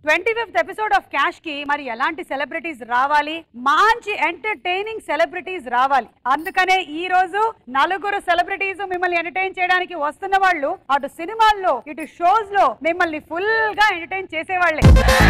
Twenty fifth episode of cash కి మరి ఎలాంటి సెలబ్రిటీస్ రావాలి మంచి ఎంటర్టైనింగ్ సెలబ్రిటీస్ రావాలి అందుకనే ఈ రోజు నలుగురు సెలబ్రిటీస్ మిమ్మల్ని ఎంటర్టైన్ చేయడానికి వస్తున్న వాళ్ళు అటు సినిమాల్లో ఇటు షోస్ లో మిమ్మల్ని ఫుల్ గా ఎంటర్టైన్ చేసేవాళ్ళే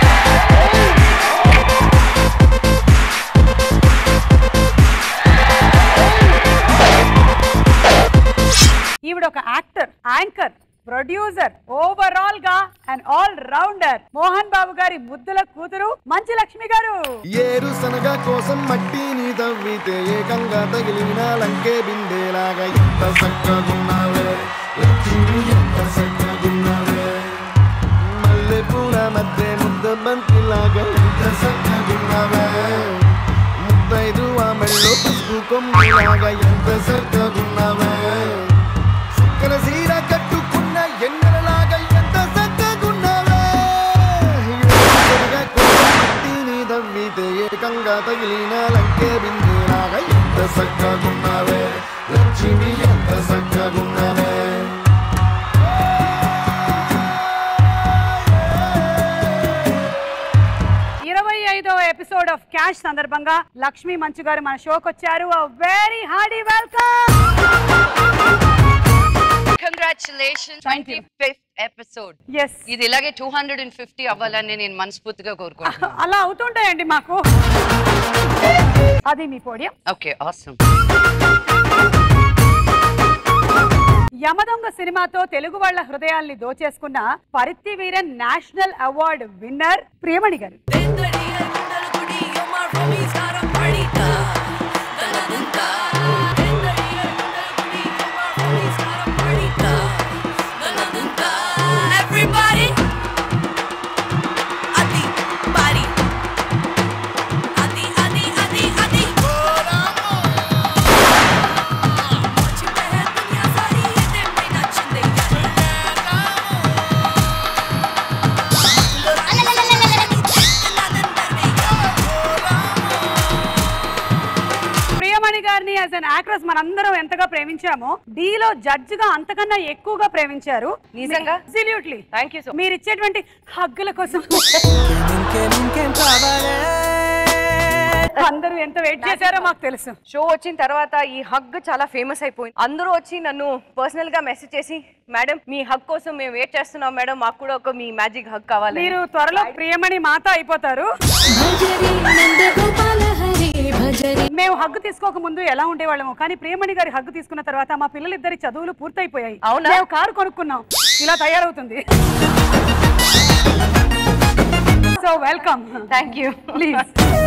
ఈవిడ ఒక యాక్టర్ యాంకర్ ప్రొడ్యూసర్ ఓవరాల్ గా and all rounder Mohan Babu గారి ముద్దుల కూతురు మంచి లక్ష్మి గారు ఏరు శనగ కోసం మట్టిని తవ్వితే ఏకంగా తగిలిన లంకే బిందెలాగా ఎంత చక్కగున్నావే లక్ష్మి ఎంత చక్కగున్నావే మల్లె పూల మధ్య ముద్ద బంతిలాగా ఎంత చక్కగున్నావే ముద్దైదు ఆ మెళ్ళో పసుపు కొమ్మిలాగా ఎంత చక్కగున్నావే చుక్కల సీర కట్టుకున్న ఎన్నెలలాగా ఎంత చక్కగున్నావే మట్టిని దవ్వితే ఏకంగా తగిలిన లంకే బిందెలాగా ఎంత చక్కగున్నావే లక్ష్మి ఎంత చక్కగున్నావే ఇరవై ఐదో ఎపిసోడ్ ఆఫ్ క్యాష్ సందర్భంగా లక్ష్మి మంచు గారు మన షోకి వచ్చారు very hearty welcome congratulation Thank twenty you. Fifth episode yes ఇది ఇలాగే టూ హండ్రెడ్ అండ్ ఫిఫ్టీ అవ్వాలని నేను మనస్ఫూర్తిగా కోరుకుంటున్నాను అలా అవుతుంటాయండి మాకు అది మీ పోడియం ఓకే ఆసమ్ యమదొంగ సినిమాతో తెలుగు వాళ్ళ హృదయాల్ని దోచేసుకున్న Paruthi Veeran national award winner Priyamani గారు Everybody, Adi, body, Adi, Adi, Adi, Adi. చిన్న హే దునియా సారీ ఇదే పై నచ్చిందే ప్రియమణి గారిని యాజ్ అన్ యాక్ట్రెస్ మనందరం ఎంతగా ప్రేమించామో డీలో జడ్జ్ గా అంతకన్నా ఎక్కువగా ప్రేమించారు నిజంగా? అబ్సల్యూట్లీ థ్యాంక్ యూ సో మీరు ఇచ్చేటువంటి హగ్గుల కోసం అందరూ ఎంత వెయిట్ చేశారో మాకు తెలుసు షో వచ్చిన తర్వాత ఈ హగ్ చాలా ఫేమస్ అయిపోయింది అందరూ వచ్చి నన్ను పర్సనల్ గా మెసేజ్ చేసి మేడం మీ హగ్ కోసం మేము వెయిట్ చేస్తున్నాం మేడం మాకు కూడా ఒక మీ మ్యాజిక్ హగ్ కావాలి మీరు త్వరలో ప్రియమణి మాత అయిపోతారు భజరి నందగోపాల హరే భజరి మేము హగ్గు తీసుకోక ముందు ఎలా ఉండేవాళ్ళము కానీ ప్రియమణి గారి హగ్గు తీసుకున్న తర్వాత మా పిల్లలిద్దరి చదువులు పూర్తయిపోయాయి అవునా? మేము కారు కొనుక్కున్నాం ఇలా తయారవుతుంది so welcome thank you please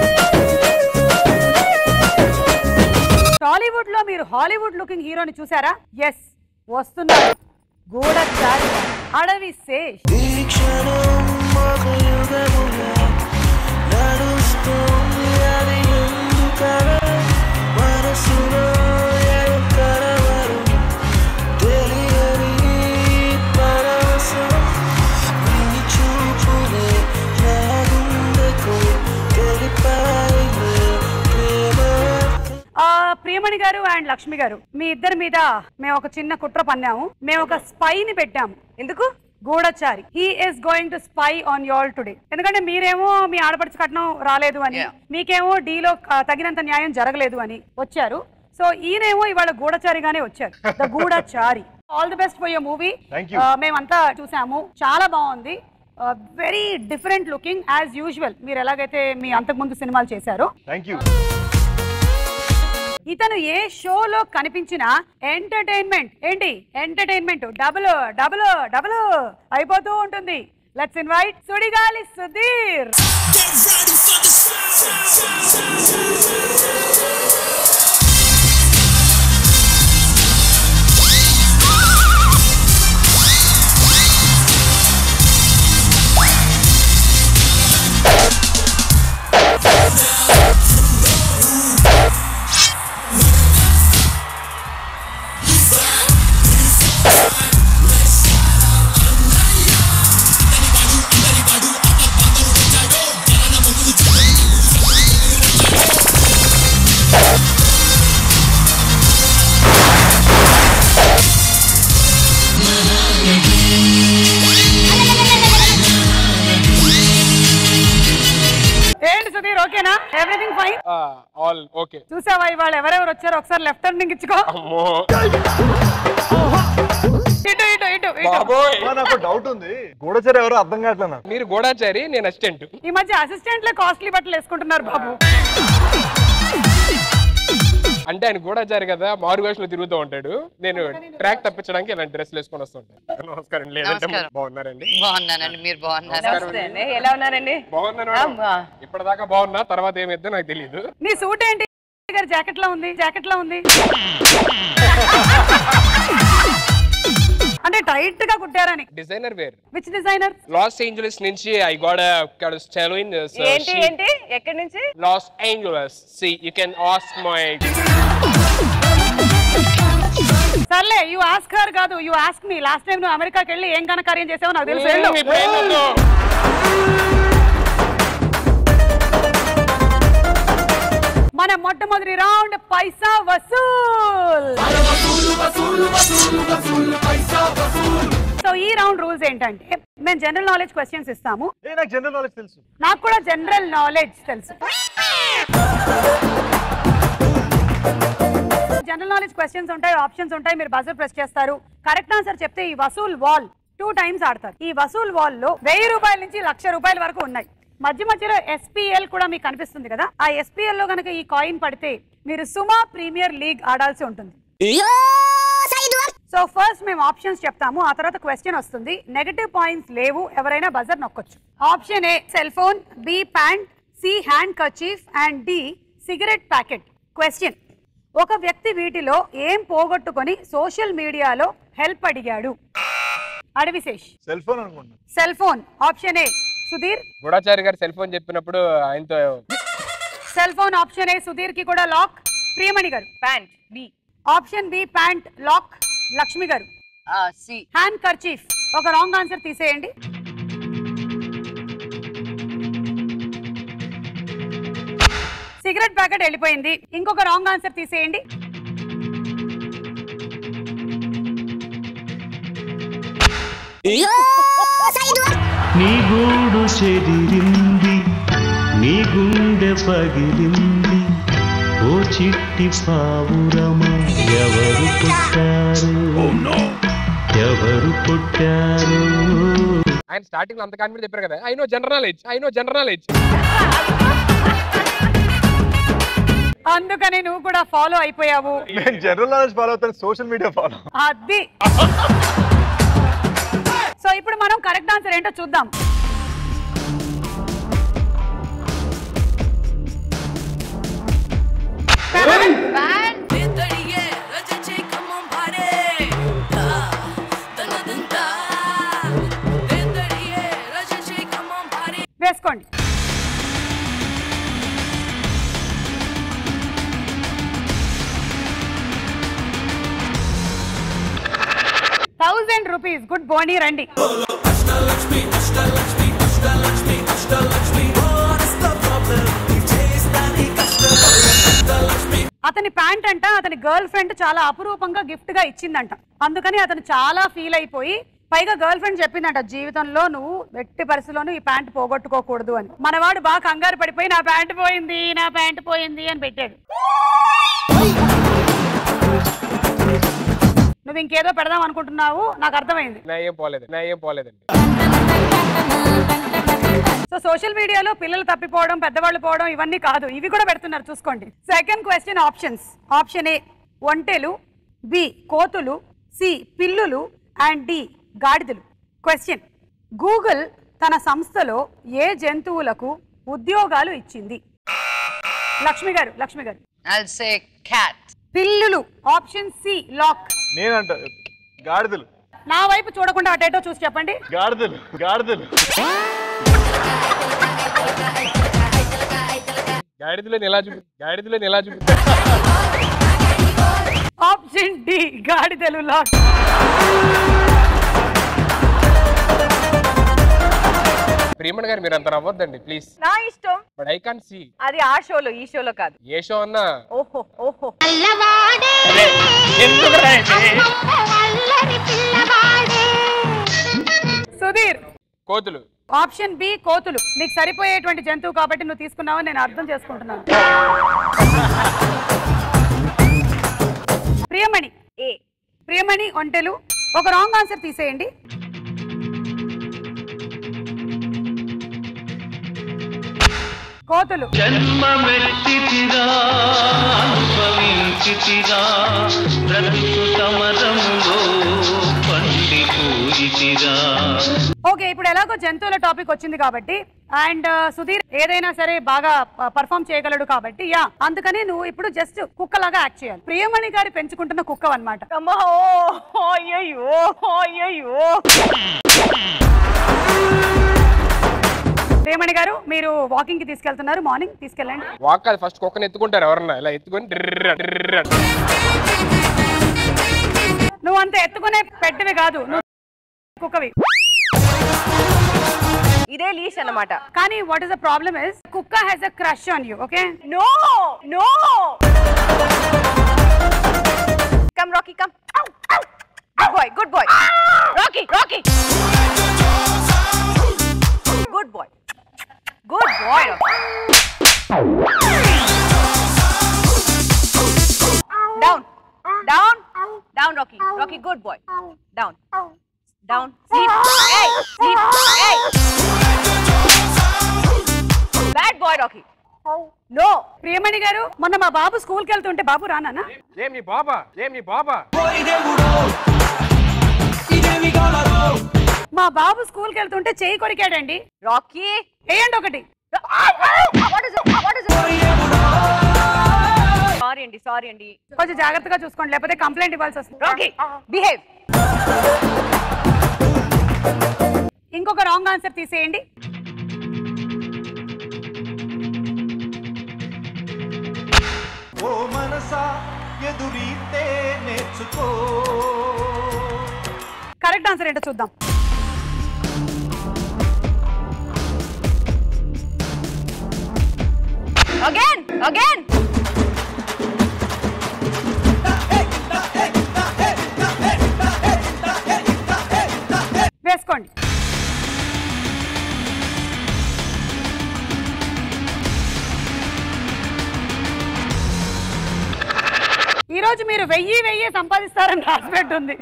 Tollywood లో మీరు హాలీవుడ్ లుకింగ్ హీరోని చూసారా ఎస్ వస్తున్నారు గూఢచారి అడవి శేష్ ఈ క్షణం ఒక యుగముగా నడుస్తుంది అది ఎందుకలా మనసులో ఏం కలవరం తెలియని పరవశం నీ చూపులే నా గుండెకు తెలిపాయిలే ప్రేమ ఆ ప్రియమణి గారు అండ్ లక్ష్మి గారు మీ ఇద్దరి మీద మేము ఒక చిన్న కుట్ర పన్నాము మేము ఒక స్పై ని పెట్టాము ఎందుకు Goodachari he is going to spy on y'all today ఎందుకంటే మీరేమో మీ ఆడపడుచు కట్నం రాలేదు అని Yeah. మీకేమో డీలో ఆ, తగినంత న్యాయం జరగలేదు అని వచ్చారు సో ఈయనేమో ఇవాళ గూఢచారిగానే వచ్చారు the Goodachari all the best for your movie మేమంతా చూసాము చాలా బాగుంది very different looking as usual మీరు ఎలాగైతే మీ అంతకుముందు సినిమాలు చేశారో ఇతను ఏ షోలో కనిపించినా ఎంటర్టైన్మెంట్ ఏంటి ఎంటర్టైన్మెంట్ డబుల్ డబుల్ డబుల్ అయిపోతూ ఉంటుంది లెట్స్ ఇన్వైట్ సుడిగాలి సుధీర్ నీ ఫైన్ ఆల్ ఓకే చూసావా ఇవాళ ఎవరెవరు వచ్చారో ఒకసారి లెఫ్ట్ టర్నింగ్ ఇచ్చుకో అమ్మో ఇటు ఇటు ఇటు ఇటు బాబోయ్ నాకు డౌట్ ఉంది గూఢచరి ఎవరు అర్థం కావట్లేదు నాకు మీరు గూఢాచారి నేను అసిస్టెంట్ ఈ మధ్య అసిస్టెంట్లే కాస్ట్లీ బట్టలు వేసుకుంటున్నారు బాబు అంటే ఆయన గూఢాచారి కదా మారు వేషంలో తిరుగుతూ ఉంటాడు నేను ట్రాక్ తప్పించడానికి ఇలాంటి డ్రెస్లు వేసుకొని వస్తుంటాను నమస్కారం లేదంటే నమస్కారం. బాగున్నారండి బాగున్నానండి మీరు బాగున్నారా నమస్తే అండి ఎలా ఉన్నారండి బాగున్నాను అమ్మా. ఇప్పటిదాకా బాగున్నా తర్వాత ఏమైద్దో నాకు తెలియదు నీ సూట్ ఏంటి గారి జాకెట్ లో ఉంది జాకెట్ లో ఉంది అంటే టైట్ గా కుట్టారని designer wear which designer Los Angeles నుంచి ఐ గోడ సెలూన్ ఏంటి ఏంటి ఎక్కడి నుంచి Los Angeles see you can ask my సర్లే యు ఆస్క్ హర్ కాదు you ask me last time నువ్వు అమెరికాకి వెళ్ళి ఏం ఘనకార్యం చేసావో నాకు తెలుసు వెళ్ళు. మన మొట్టమొదటి రౌండ్ పైసా వసూల్ సో ఈ రౌండ్ రూల్స్ ఏంటంటే మేము జనరల్ నాలెడ్జ్ క్వశ్చన్స్ ఇస్తాము ఏ నాకు జనరల్ నాలెడ్జ్ తెలుసు నాకు కూడా జనరల్ నాలెడ్జ్ తెలుసు జనరల్ నాలెడ్జ్ క్వశ్చన్స్ ఉంటాయి ఆప్షన్స్ ఉంటాయి మీరు బజర్ ప్రెస్ చేస్తారు కరెక్ట్ ఆన్సర్ చెప్తే ఈ వసూల్ వాల్ టూ టైమ్స్ ఆడతారు ఈ వసూల్ వాల్ లో వెయ్యి రూపాయల నుంచి లక్ష రూపాయల వరకు ఉన్నాయి మధ్య మధ్యలో ఎస్పీఎల్ కూడా మీకు కనిపిస్తుంది కదా ఆ ఎస్పీఎల్ లో కనుక ఈ కాయిన్ పడితే మీరు సుమా ప్రీమియర్ లీగ్ ఆడాల్సి ఉంటుంది సో ఫస్ట్ మేము ఆప్షన్స్ చెప్తాము ఆ తర్వాత క్వశ్చన్ వస్తుంది నెగటివ్ పాయింట్స్ లేవు ఎవరైనా buzzer నొక్కొచ్చు option A cell phone B pant C hand kerchief and D cigarette packet question ఒక వ్యక్తి వీటిలో ఏం పోగొట్టుకొని సోషల్ మీడియాలో హెల్ప్ అడిగాడు అడవిశేష్ సెల్ ఫోన్ అనుకుంటా cell phone option A Sudheer గూఢాచారి గారు సెల్ ఫోన్ చెప్పినప్పుడు ఆయనతో cell phone option A Sudheer కి కూడా లాక్ ప్రియమణి గారు pant B option B pant lock Lakshmi గారు సి హ్యాండ్ కర్చీఫ్ ఒక రాంగ్ ఆన్సర్ తీసేయండి సిగరెట్ ప్యాకెట్ వెళ్ళిపోయింది ఇంకొక రాంగ్ ఆన్సర్ తీసేయండి నీ గూడు చెదిరింది నీ గుండె పగిలింది ఓ చిట్టి పావురమా ఎవరు పుట్టారు ఎవరు పుట్టారు ఆయన స్టార్టింగ్ లో అంత కాన్ఫిడెంట్ చెప్పారు కదా I know general knowledge I know general knowledge అందుకని నువ్వు కూడా ఫాలో అయిపోయావు నేను జనరల్ నాలెడ్జ్ ఫాలో అవుతాను సోషల్ మీడియా ఫాలో అది సో ఇప్పుడు మనం కరెక్ట్ ఆన్సర్ ఏంటో చూద్దాం Dentariye, rajache, come on party. Da, da da da da. Dentariye, rajache, come on party. వేసుకోండి థౌజండ్ రూపీస్ గుడ్ బోనీ రండి అతని ప్యాంట్ అంట అతని గర్ల్ ఫ్రెండ్ చాలా అపురూపంగా గిఫ్ట్ గా ఇచ్చిందంట అందుకని అతను చాలా ఫీల్ అయిపోయి పైగా గర్ల్ ఫ్రెండ్ చెప్పిందంట జీవితంలో నువ్వు ఎట్టి పరిస్థితిలోనూ ఈ ప్యాంట్ పోగొట్టుకోకూడదు అని మనవాడు బాగా కంగారు పడిపోయి నా ప్యాంట్ పోయింది నా ప్యాంట్ పోయింది అని పెట్టాడు నువ్వు ఇంకేదో పెడదాం అనుకుంటున్నావు నాకు అర్థమైంది నా ఏం పోలేదు నా ఏం పోలేదండి సో సోషల్ మీడియాలో పిల్లలు తప్పిపోవడం పెద్దవాళ్ళు పోవడం ఇవన్నీ కాదు ఇవి కూడా పెడుతున్నారు చూసుకోండి second question options option A ఒంటెలు బి కోతులు సి పిల్లులు అండ్ డి గాడిదలు క్వశ్చన్ గూగుల్ తన సంస్థలో ఏ జంతువులకు ఉద్యోగాలు ఇచ్చింది లక్ష్మి గారు లక్ష్మి గారు I'll say cat. పిల్లులు ఆప్షన్ సి లాక్ నేనంట గాడిదలు నా వైపు చూడకుండా అటేటో చూసి చెప్పండి గాడిదలు గాడిదలు గాడిదలో ఎలా చూపి గాడిదలో ఎలా చూపి ఆప్షన్ డి గాడిదలు లాక్ ప్రియమణి గారు మీరు అంత నవ్వద్దండి ప్లీజ్ నా ఇష్టం బట్ ఐ కాన్ సీ అది ఆ షోలో ఈ షోలో కాదు ఏ షో అన్నా ఓహో ఓహో ఎందుకురా ఇది? సుధీర్ కోతులు ఆప్షన్ బి కోతులు నీకు సరిపోయేటువంటి జంతువు కాబట్టి నువ్వు తీసుకున్నావని నేను అర్థం చేసుకుంటున్నాను ప్రియమణి ఏ ప్రియమణి ఒంటెలు ఒక రాంగ్ ఆన్సర్ తీసేయండి కోతులు జన్మమెత్తితిరా అనుభవించితిరా బ్రతుకు సమరములో పండిపోయితిరా ఓకే ఇప్పుడు ఎలాగో జంతువుల టాపిక్ వచ్చింది కాబట్టి అండ్ సుధీర్ ఏదైనా సరే బాగా పర్ఫామ్ చేయగలడు కాబట్టి యా అందుకని నువ్వు ఇప్పుడు జస్ట్ కుక్కలాగా యాక్ట్ చేయాలి ప్రియమణి గారి పెంచుకుంటున్న కుక్క అన్నమాట అమ్మా ఓ అయ్యయ్యో అయ్యయ్యో ప్రియమణి గారు మీరు వాకింగ్ కి తీసుకెళ్తున్నారు మార్నింగ్ తీసుకెళ్ళండి వాక్ అది ఫస్ట్ కుక్కని ఎత్తుకుంటారు ఎవరన్నా ఇలా ఎత్తుకొని డ్రిర్ర్ డ్రిర్ర్ అని. నువ్వు అంత ఎత్తుకునే పెట్టివి కాదు నువ్వు కుక్కవి ఇదే లీష్ అన్నమాట కానీ what is the problem is కుక్క has a crush on you okay no no come Rocky come good boy good boy Rocky Rocky good boy good boy down down down Rocky Rocky good boy down down sleep ఏయ్ sleep ఏయ్ bad boy Rocky no Priyamani గారు మొన్న మా బాబు స్కూల్కి వెళ్తుంటే బాబు రానా ఏం నీ బాబా ఏం నీ బాబా మా బాబు స్కూల్కి వెళ్తుంటే చేయి కొరికాడండి రాకీ వేయండి ఒకటి సారీ అండి సారీ అండి కొంచెం జాగ్రత్తగా చూసుకోండి లేకపోతే కంప్లైంట్ ఇవ్వాల్సి వస్తుంది రాకీ బిహేవ్ ఇంకొక రాంగ్ ఆన్సర్ తీసేయండి ఓ మనసా ఎదురీతే నేర్చుకో కరెక్ట్ ఆన్సర్ ఏంటో చూద్దాం అగైన్ అగైన్ వేసుకోండి ఈ రోజు మీరు వెయ్యి వెయ్యి సంపాదిస్తారని రాసి పెట్టుంది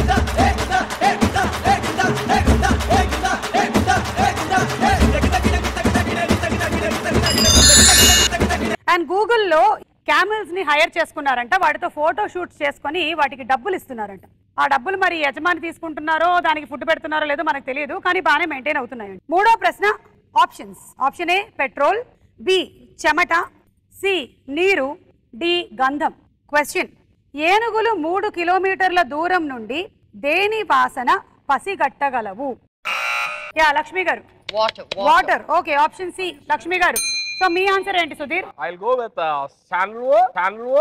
అండ్ గూగుల్లో క్యామెల్స్ ని హైర్ చేసుకున్నారంట వాటితో ఫోటో షూట్స్ చేసుకొని వాటికి డబ్బులు ఇస్తున్నారంట ఆ డబ్బులు మరి యజమాని తీసుకుంటున్నారో దానికి ఫుడ్ పెడుతున్నారో లేదో మనకు తెలియదు కానీ బాగానే మెయింటైన్ అవుతున్నాయండి మూడో ప్రశ్న options option A petrol B చెమట సి నీరు డి గంధం క్వశ్చన్ ఏనుగులు మూడు కిలోమీటర్ల దూరం నుండి దేని వాసన పసిగట్టగలవు యా లక్ష్మి గారు water water okay option C Lakshmi గారు సో మీ ఆన్సర్ ఏంటి సుధీర్ ఐ గో విత్ శాన్లు శాన్లు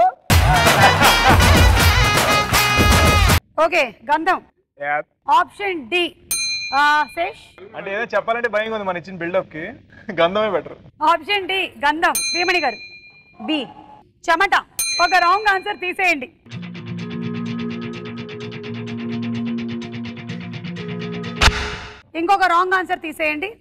ఓకే గంధం ఆప్షన్ డి శేష్ అంటే ఏదో చెప్పాలంటే భయంగా ఉంది మన ఇచ్చిన బిల్డప్ కి గంధమే బెటర్ ఆప్షన్ డి గంధం ప్రియమణి గారు బి చెమట ఒక రాంగ్ ఆన్సర్ తీసేయండి ఇంకొక రాంగ్ ఆన్సర్ తీసేయండి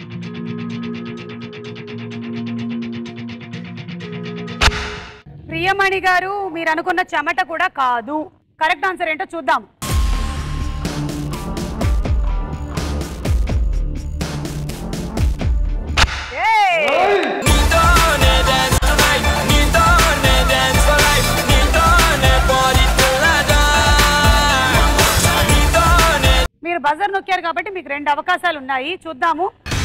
ప్రియమణి గారు మీరు అనుకున్న చెమట కూడా కాదు కరెక్ట్ ఆన్సర్ ఏంటో చూద్దాం మీరు బజర్ నొక్కారు కాబట్టి మీకు రెండు అవకాశాలు ఉన్నాయి చూద్దాము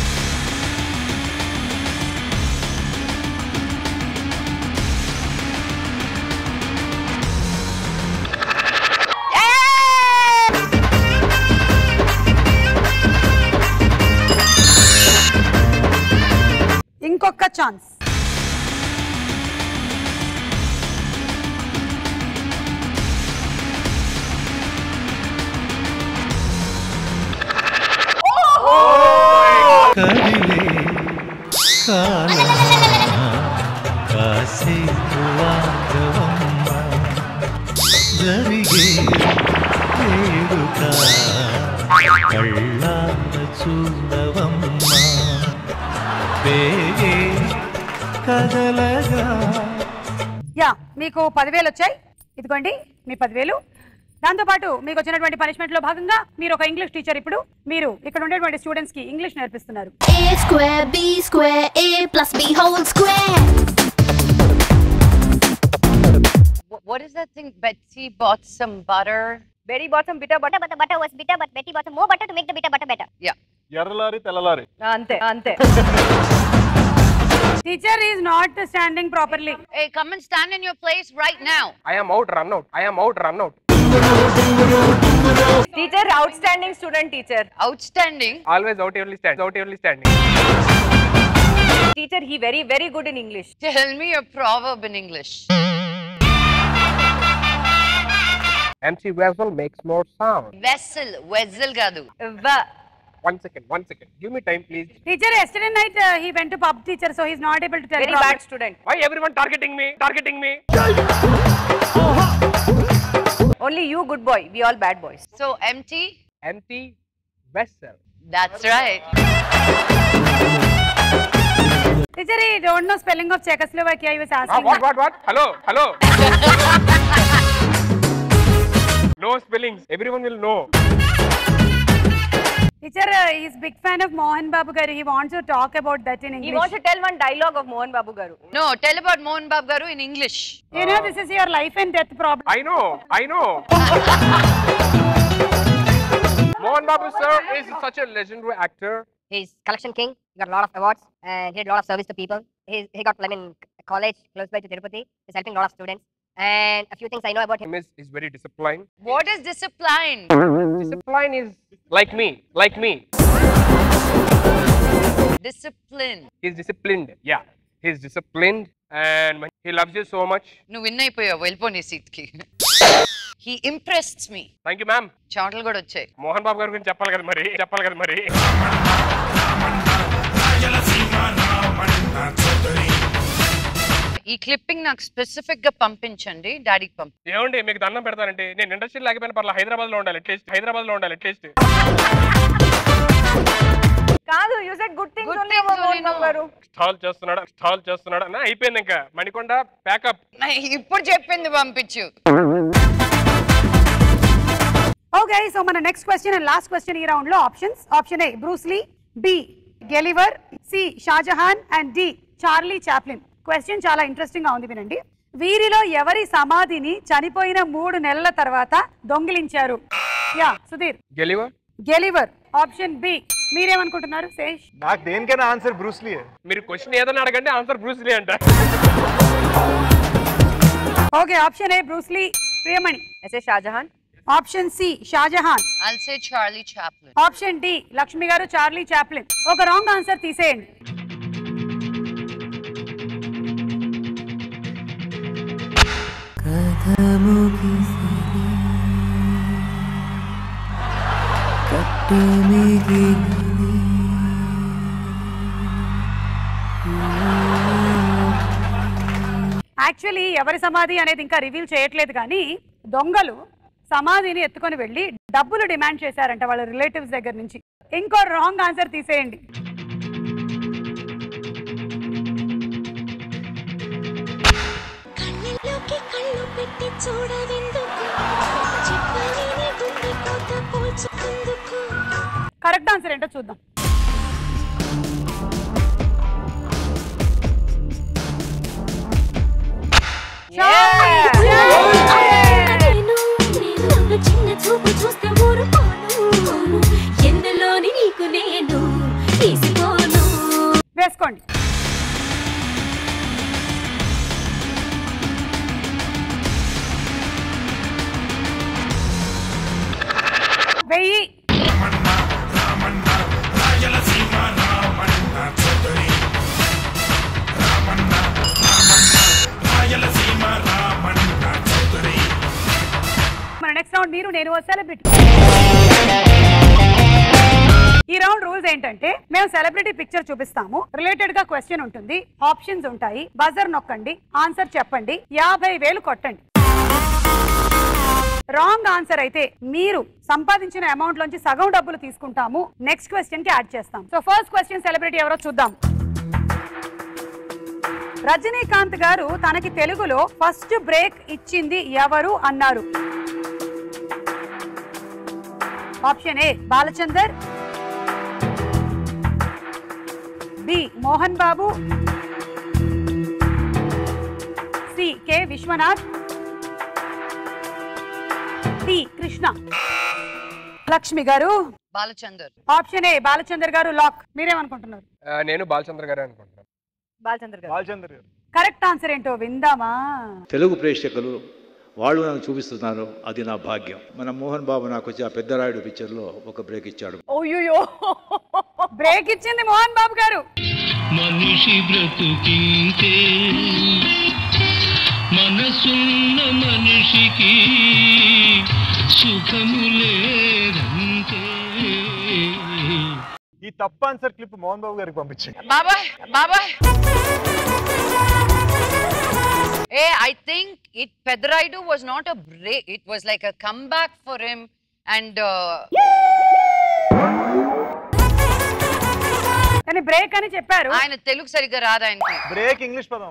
ఇంకొక ఛాన్స్ కదిలే కాలమా కాసేపు ఆగవమ్మ జరిగే వేడుక కళ్ళార చూడవమ్మా వేగే కదలగా యా మీకు పదివేలు వచ్చాయి ఇదిగోండి మీ పదివేలు దాంతోపాటు మీకు వచ్చినటువంటి పనిష్మెంట్ లో భాగంగా మీరు ఒక ఇంగ్లీష్ టీచర్ ఇప్పుడు మీరు ఇక్కడ ఉండేటువంటి స్టూడెంట్స్ కి ఇంగ్లీష్ నేర్పిస్తున్నారు A square, B square, A plus B whole square. Wh- What is that thing? Betsy bought some butter. Betty bought some bitter butter. but the butter was bitter, but Betty bought some more butter to make the bitter butter better. Yeah. ఎర్రలారి తెల్లలారి అంతే అంతే teacher is not standing properly Hey, come and stand in your place right now. I am out, run out. I am out, run out. Teacher out standing student teacher Outstanding. Always out only stand. Out only standing. Teacher he very very good in English Tell me a proverb in English. MC vessel makes more sound. Vessel, vessel కాదు. One second, one second. Give me time, please. Teacher yesterday night he went to pub teacher so he's not able to tell very bad student Why everyone targeting me? Targeting me? Only you good boy we all bad boys So empty. Empty vessel. That's right. Teacher he don't know spelling of Czechoslovakia I was Ah, asking what, what, what? Hello, hello. no spellings. Everyone will know. Teacher is big fan of Mohan Babu గారు he wants to talk about that in he English wants to tell one dialogue of Mohan Babu గారు No, tell about Mohan Bab Garu in English. You know this is your life and death problem I know, I know. Mohan Babu sir is such a legendary actor. He's collection king. He got a lot of awards and he did a lot of service to people. He, he got I mean college close by to Tirupati. He's helping a lot of students. And a few things I know about him. Him is, is very disciplined. What is discipline? Discipline is like me, like me. Discipline. He's disciplined. Yeah, he's disciplined and he loves you so much. నువ్వు win అయిపోయావు వెళ్ళిపో నీ seat కి he impressed me thank you ma'am చెమటలు కూడా వచ్చాయి మోహన్ బాబు గారి గురించి చెప్పాలి కదా మరి చెప్పాలి కదా మరి ఈ క్లిప్పింగ్ నాకు స్పెసిఫిక్ గా పంపించండి డాడీకి పంపి ఏమండి మీకు దండం పెడతానంటే నేను ఇండస్ట్రీ లేకపోయినా పర్లేదు హైదరాబాద్ లో ఉండాలి అట్లీస్ట్ హైదరాబాద్ లో ఉండాలి అట్లీస్ట్ కాదు you said good things Good only things about only, Mohan Babu no. గారు స్టాల్ చేస్తున్నాడు స్టాల్ చేస్తున్నాడు అన్న అయిపోయింది ఇంకా మణికొండ ప్యాకప్ ఇప్పుడు చెప్పింది పంపించు ఓకే సో మన next question and last question ఈ రౌండ్ లో options option A Bruce Lee B గెలివర్ C Shahjahan and D Charlie Chaplin question చాలా ఇంట్రెస్టింగ్ గా ఉంది వినండి వీరిలో ఎవరి సమాధిని చనిపోయిన మూడు నెలల తర్వాత దొంగిలించారు యా సుధీర్ గెలివా గెలివర్ ఆప్షన్ బి మీరేమనుకుంటున్నారు శేష్ నాకు దేనికైనా ఆన్సర్ బ్రూస్లీ మీరు క్వశ్చన్ ఏదైనా అడగండి ఆన్సర్ బ్రూస్లీ అంట okay option A Bruce Lee Priyamani SA Shahjahan option C Shahjahan I'll say Charlie Chaplin. Option D Lakshmi గారు చార్లీ చాప్లిన్ ఒక రాంగ్ ఆన్సర్ తీసేయండి యాక్చువల్లీ ఎవరి సమాధి అనేది ఇంకా రివీల్ చేయట్లేదు కానీ దొంగలు సమాధిని ఎత్తుకొని వెళ్ళి డబ్బులు డిమాండ్ చేశారంట వాళ్ళ రిలేటివ్స్ దగ్గర నుంచి ఇంకో రాంగ్ ఆన్సర్ తీసేయండి కళ్ళలోకి కళ్ళు పెట్టి చూడవెందుకు చెప్పలేని గుండె కోత పోల్చుకుందుకు కరెక్ట్ ఆన్సర్ ఏంటో చూద్దాం నేను నేను నన్ను చిన్న చూపు చూస్తే ఊరుకోను ఎందులోని నీకు నేను తీసుకోను వేసుకోండి వెయ్యి మన నెక్స్ట్ రౌండ్ మీరు నేను సెలబ్రిటీ ఈ రౌండ్ రూల్స్ ఏంటంటే మేము సెలబ్రిటీ పిక్చర్ చూపిస్తాము రిలేటెడ్ గా క్వశ్చన్ ఉంటుంది ఆప్షన్స్ ఉంటాయి బజర్ నొక్కండి ఆన్సర్ చెప్పండి యాభై వేలు కొట్టండి రాంగ్ ఆన్సర్ అయితే మీరు సంపాదించిన అమౌంట్ లోంచి సగం డబ్బులు తీసుకుంటాము నెక్స్ట్ క్వశ్చన్ కి యాడ్ చేస్తాం సో ఫస్ట్ క్వశ్చన్ సెలబ్రిటీ ఎవరో చూద్దాం రజనీకాంత్ గారు తనకి తెలుగులో ఫస్ట్ బ్రేక్ ఇచ్చింది ఎవరు అన్నారు option A Balachander B Mohan Babu C K Viswanath D Krishna Lakshmi గారు బాలచందర్ ఆప్షన్ ఏ బాలచందర్ గారు లాక్ మీరేమనుకుంటున్నారు ఆ, నేను బాలచంద్ర గారే అనుకుంటున్నాను బాలచంద్ర గారు బాలచంద్ర గారు కరెక్ట్ ఆన్సర్ ఏంటో విందామా తెలుగు ప్రేక్షకులు వాళ్ళు నాకు చూపిస్తున్నారు అది నా భాగ్యం మన మోహన్ బాబు నాకు వచ్చి ఆ పెద్దరాయుడు పిక్చర్లో ఒక బ్రేక్ ఇచ్చాడు ఓయ్యో బ్రేక్ ఇచ్చింది మోహన్ బాబు గారు మనిషి బ్రతుకింతే మనసున్న మనిషికి సుఖము లేదంతే ఈ తప్పు ఆన్సర్ క్లిప్ మోహన్ బాబు గారికి పంపించండి బాబాయ్ బాబాయ్ ఏ I think it Pedarayudu was not a break it was like a comeback for him and కానీ బ్రేక్ అని చెప్పారు ఆయన తెలుగు సరిగ్గా రాదు ఆయనకి బ్రేక్ ఇంగ్లీష్ పదం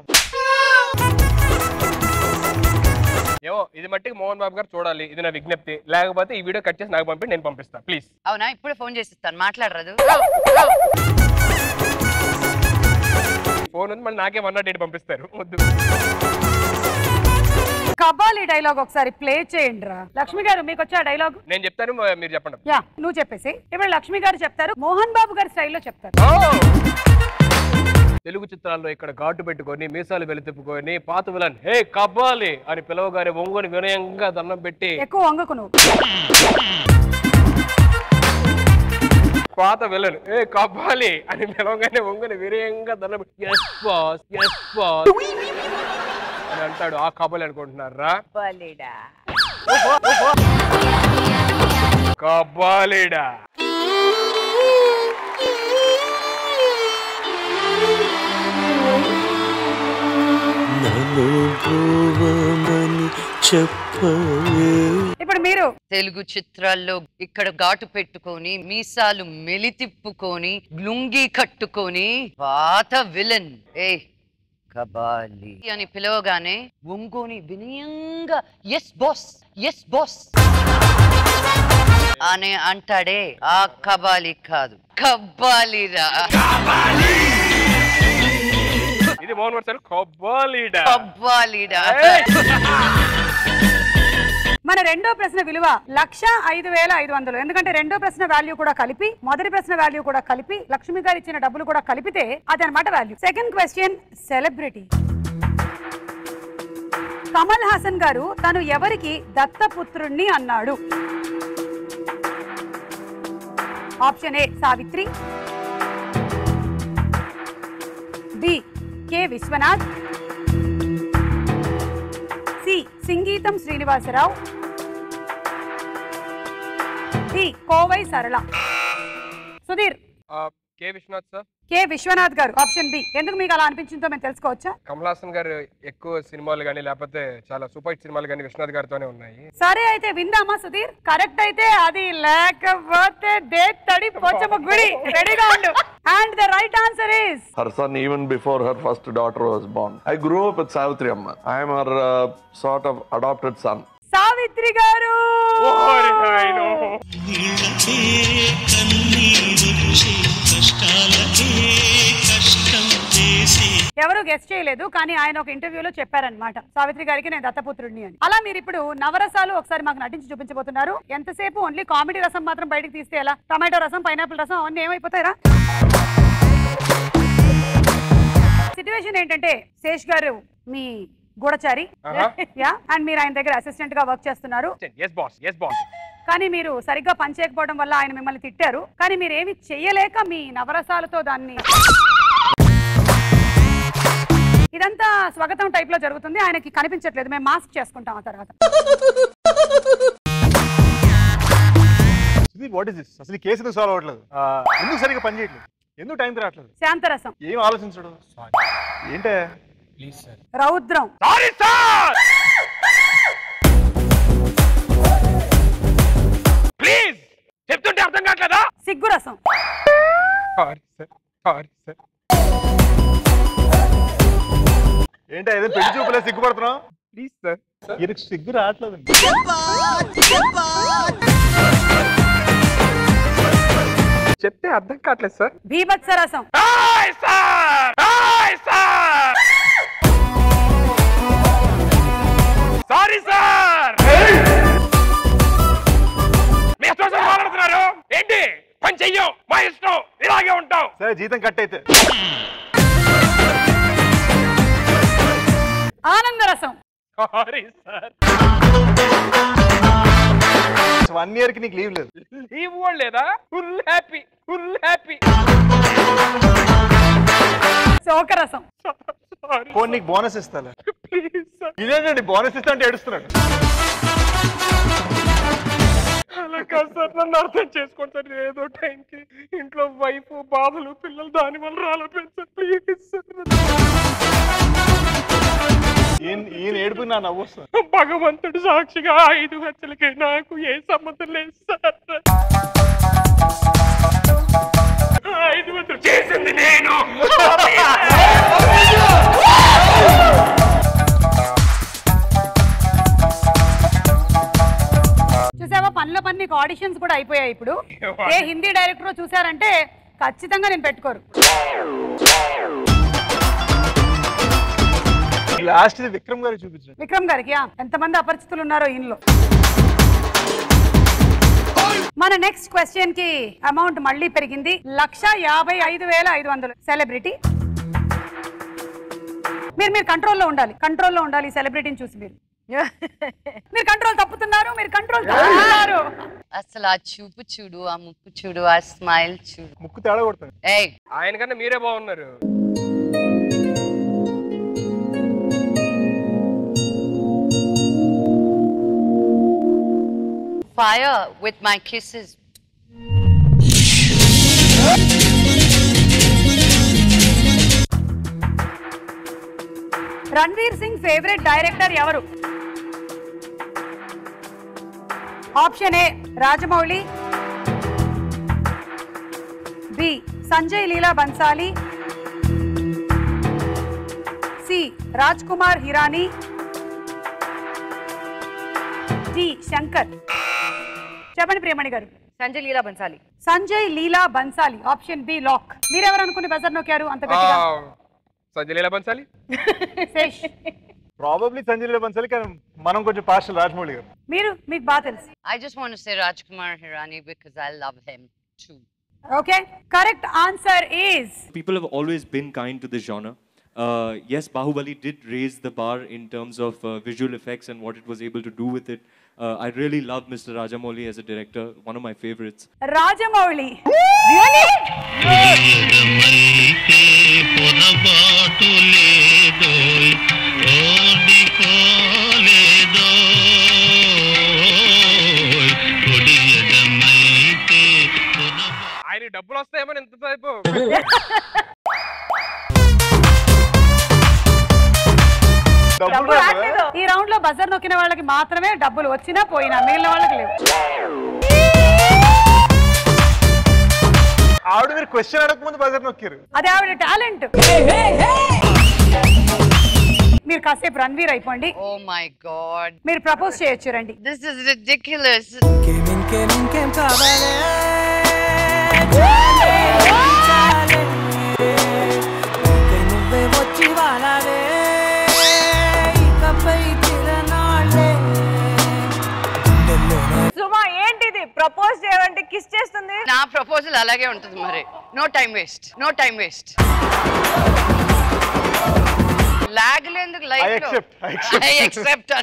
ఏమో ఇది మట్టికి మోహన్ బాబు గారు చూడాలి ఇది నా విజ్ఞప్తి లేకపోతే ఈ వీడియో కట్ చేసి నాకు పంపి నేను పంపిస్తాను ప్లీజ్ అవునా ఇప్పుడే ఫోన్ చేసిస్తాను మాట్లాడరాదు ఫోన్ ఉంది మళ్ళీ నాకే వన్ నాట్ ఎయిట్ పంపిస్తారు వద్దు కబాలి డైలాగ్ ఒకసారి ప్లే చేయండి రా లక్ష్మి గారు మీకు వచ్చా డైలాగ్ నేను చెప్తాను మ- మీరు చెప్పండి యా నువ్వు చెప్పేసి ఇప్పుడు లక్ష్మి గారు చెప్తారు మోహన్ బాబు గారి స్టైల్లో చెప్తారు తెలుగు చిత్రాల్లో ఇక్కడ ఘాటు పెట్టుకొని మీసాలు వెలితిప్పుకొని పాత విలన్ హే కబ్బాలి అని పిలవగానే ఒంగోని వినయంగా దండం పెట్టి ఎక్కువ వంగకు నువ్వు పాత విలన్ ఏ కబ్బాలి అని పిలవగానే ఒంగోని వినయంగా దండం పెట్టి ఎస్ బాస్ ఎస్ బాస్ అని అంటాడు ఆ కబ్బాలి అనుకుంటున్నారా బలిడా కబ్బాలిడా నన్ను పోవమని చెప్పవే ఇప్పుడు మీరు తెలుగు చిత్రాల్లో ఇక్కడ ఘాటు పెట్టుకొని మీసాలు మెలితిప్పుకొని లుంగి కట్టుకొని పాత విలన్ ఏ కబాలి అని పిలవగానే ఒంగోని వినయంగా ఎస్ బాస్ ఎస్ బాస్ అని అంటాడే ఆ కబాలి కాదు కబ్బాలిరా ఇది మోహన్ వర్సల్ కబ్బాలిడా కబ్బాలిడా మన రెండో ప్రశ్న విలువ లక్ష ఐదు వేల ఐదు వందలు ఎందుకంటే రెండో ప్రశ్న వాల్యూ కూడా కలిపి మొదటి ప్రశ్న వాల్యూ కూడా కలిపి లక్ష్మి గారు ఇచ్చిన డబ్బులు కూడా కలిపితే అది అనమాట value second question celebrity Kamal Haasan గారు తను ఎవరికి దత్తపుత్రుణ్ణి అన్నాడు option A Savitri B K Vishwanath C Singeetam Srinivasarao D Kovai సరళ సుధీర్ ఆ, K Vishwanath sir K Vishwanath గారు ఆప్షన్ బి ఎందుకు మీకు అలా అనిపించిందో మేము తెలుసుకోవచ్చా కమల్ హాసన్ గారు ఎక్కువ సినిమాలు కానీ లేకపోతే చాలా సూపర్ హిట్ సినిమాలు కానీ విశ్వనాథ్ గారితోనే ఉన్నాయి సరే అయితే విందామా సుధీర్ కరెక్ట్ అయితే అది లేకపోతే దే తడి పోచమ్మ గుడి రెడీగా ఉండు and the right answer is her son even before her first daughter was born. I grew up with Savitri Amma. I am her uh, sort of adopted son. Savitri గారు నీళ్ళకే కన్నీరొచ్చే కష్టాలకే కష్టం చేసే ఎవరు గెస్ట్ చేయలేదు కానీ ఆయన ఒక ఇంటర్వ్యూలో చెప్పారనమాట సావిత్రి గారికి నేను దత్తపుత్రుడిని అని అలా మీరు ఇప్పుడు నవరసాలు ఒకసారి మాకు నటించి చూపించబోతున్నారు ఎంతసేపు ఓన్లీ కామెడీ రసం మాత్రం బయటకు తీస్తే ఎలా టమాటో రసం పైనాపిల్ రసం అవన్నీ ఏమైపోతాయిరా సిచ్యువేషన్ ఏంటంటే శేష్ గారు మీ గూఢచారి ఆహా. యా అండ్ మీరు ఆయన దగ్గర అసిస్టెంట్ గా వర్క్ చేస్తున్నారు ఎస్ బాస్ ఎస్ బాస్ కానీ మీరు సరిగ్గా పని చేయకపోవడం వల్ల ఆయన మిమ్మల్ని తిట్టారు కానీ మీరు ఏమి చెయ్యలేక మీ నవరసాలతో దాన్ని ఇదంతా స్వాగతం టైప్ లో జరుగుతుంది ఆయనకి కనిపించట్లేదు మేము మాస్క్ చేసుకుంటాం ఆ తర్వాత వాట్ ఇస్ దిస్ అసలు ఈ కేసు ఎందుకు సాల్వ్ అవ్వట్లేదు ఆ, ఎందుకు సరిగ్గా పని చేయట్లేదు ఎందుకు టైంకి రావట్లేదు శాంతరసం ఏం ఆలోచించడు ఏంటే ప్లీజ్ సార్ రౌద్రం సారీ సార్ ప్లీజ్ చెప్తుంటే అర్థం కావట్లేదా ఏంటి ఏదో పెళ్లి చూపులే సిగ్గుపడుతున్నావు ప్లీజ్ సార్ ఈయనకు సిగ్గు రావట్లేదు చెప్తే అర్థం కావట్లేదు సార్ భీభత్స రసం సారీ సార్ మీ ఇష్టం సార్ మాట్లాడుతున్నారు ఏంటి పని చెయ్యం మా ఇష్టం ఇలాగే ఉంటాం సరే జీతం కట్ అయితే ఆనంద రసం సారీ సార్ వన్ ఇయర్ కి నీకు లీవ్ లేదు లీవ్ కూడా లేదా ఫుల్ హ్యాపీ ఫుల్ హ్యాపీ శోకరసం పోనీ నీకు బోనస్ ఇస్తాలే ఇదేంటండి బోనస్ ఇస్తా అంటే ఏడుస్తున్నాడు అలా కాదు సార్ నన్ను అర్థం చేసుకోండి సార్ ఏదో టైంకి ఇంట్లో వైఫ్ బాబులు పిల్లలు దాని వల్ల రాలేదు సార్ ప్లీజ్ సార్ ఈయన ఈయన ఏడుపు నా నవ్వు వస్తుంది భగవంతుడు సాక్షిగా ఐదు హత్యలకి నాకు ఏ సంబంధం లేదు సార్ ఐదు హత్యలు చేసింది నేను చూసావా పనిలో పని నీకు ఆడిషన్స్ కూడా అయిపోయాయి ఇప్పుడు ఏ హిందీ డైరెక్టర్ చూసారంటే ఖచ్చితంగా నేను పెట్టుకోరు లాస్ట్ విక్రమ్ గారికి చూపించాడు విక్రమ్ గారికి ఆ, ఎంతమంది అపరిచితులు ఉన్నారో ఈయనలో మన నెక్స్ట్ క్వశ్చన్ కి అమౌంట్ మళ్ళీ పెరిగింది లక్ష యాభై ఐదు వేల ఐదు వందలు సెలబ్రిటీ మీరు మీరు కంట్రోల్లో ఉండాలి కంట్రోల్లో ఉండాలి ఈ సెలబ్రిటీని చూసి మీరు మీరు కంట్రోల్ తప్పుతున్నారు మీరు కంట్రోల్ తప్పుతున్నారు అసలు ఆ చూపు చూడు ఆ ముక్కు చూడు ఆ స్మైల్ చూడు ముక్కు తేడా కొడతాడు ఏయ్ ఆయన కన్నా మీరే బాగున్నారు fire with my kisses. Ranveer Singh favourite director ఎవరు option A Rajamouli B Sanjay Leela Bhansali C Raj Kumar Hirani D Shankar చెప్పండి ప్రియమణి గారు Sanjay Leela Bhansali Sanjay Leela Bhansali option B lock మీరెవరు అనుకుని బజర్ నొక్కారు అంత గట్టిగా సంజయ్ లీలా బన్సాలి శేష్ ప్రాబబ్లీ సంజయ్ లీలా బన్సాలి కానీ మనం కొంచెం పార్షల్ రాజమౌళి గారు మీరు మీకు baga తెలుసు I just want to say Rajkumar Hirani because I love him too. Okay correct answer is People have always been kind to this genre. Uh, yes, Bahubali did raise the bar in terms of uh, visual effects and what it was able to do with it. Uh, I really love Mr. Rajamouli as a director, one of my favorites. Rajamouli పొరపాటు లేదో ఓడిపోలేదో కొడియడమైతే ఆయన డబ్బులు వస్తాయేమో ఎంతసేపు ఈ round లో buzzer నొక్కిన వాళ్ళకి మాత్రమే డబ్బులు వచ్చినా పోయినా మిగిలిన వాళ్ళకి లేవు ఆవిడ మీరు క్వశ్చన్ అడగకముందు బజర్ నొక్కారు అదే ఆవిడ టాలెంట్ మీరు కాసేపు రణ్వీర్ అయిపోండి Oh my god. మీరు ప్రపోజ్ చేయొచ్చు రండి This is ridiculous. సుమా ఏంటిది ప్రపోజ్ చేయమంటే కిస్ చేస్తుంది నా ప్రపోజల్ అలాగే ఉంటుంది మరి no time waste no time waste లాగ్ లేందుకు లైఫ్ లో accept, I accept. I accept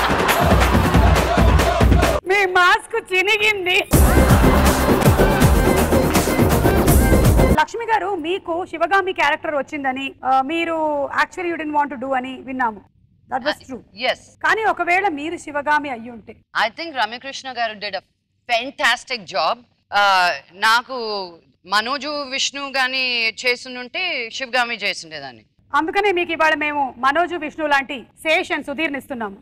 మీ మాస్క్ చినిగింది లక్ష్మి గారు మీకు శివగామి క్యారెక్టర్ వచ్చిందని ఆ, మీరు actually you didn't want do అని విన్నాము దట్ వాస్ ట్రూ ఎస్ కానీ ఒకవేళ మీరు శివగామి అయ్యి ఉంటే ఐ థింక్ రమ్యకృష్ణ గారు డిడ్ అ ఫెంటాస్టిక్ జాబ్ నాకు మనోజు విష్ణు గాని చేస్తుంటే శివగామి చేసిండేదాన్ని అందుకనే మీకు ఇవాళ మేము మనోజు విష్ణు లాంటి శేష్ అండ్ సుధీర్ని ఇస్తున్నాము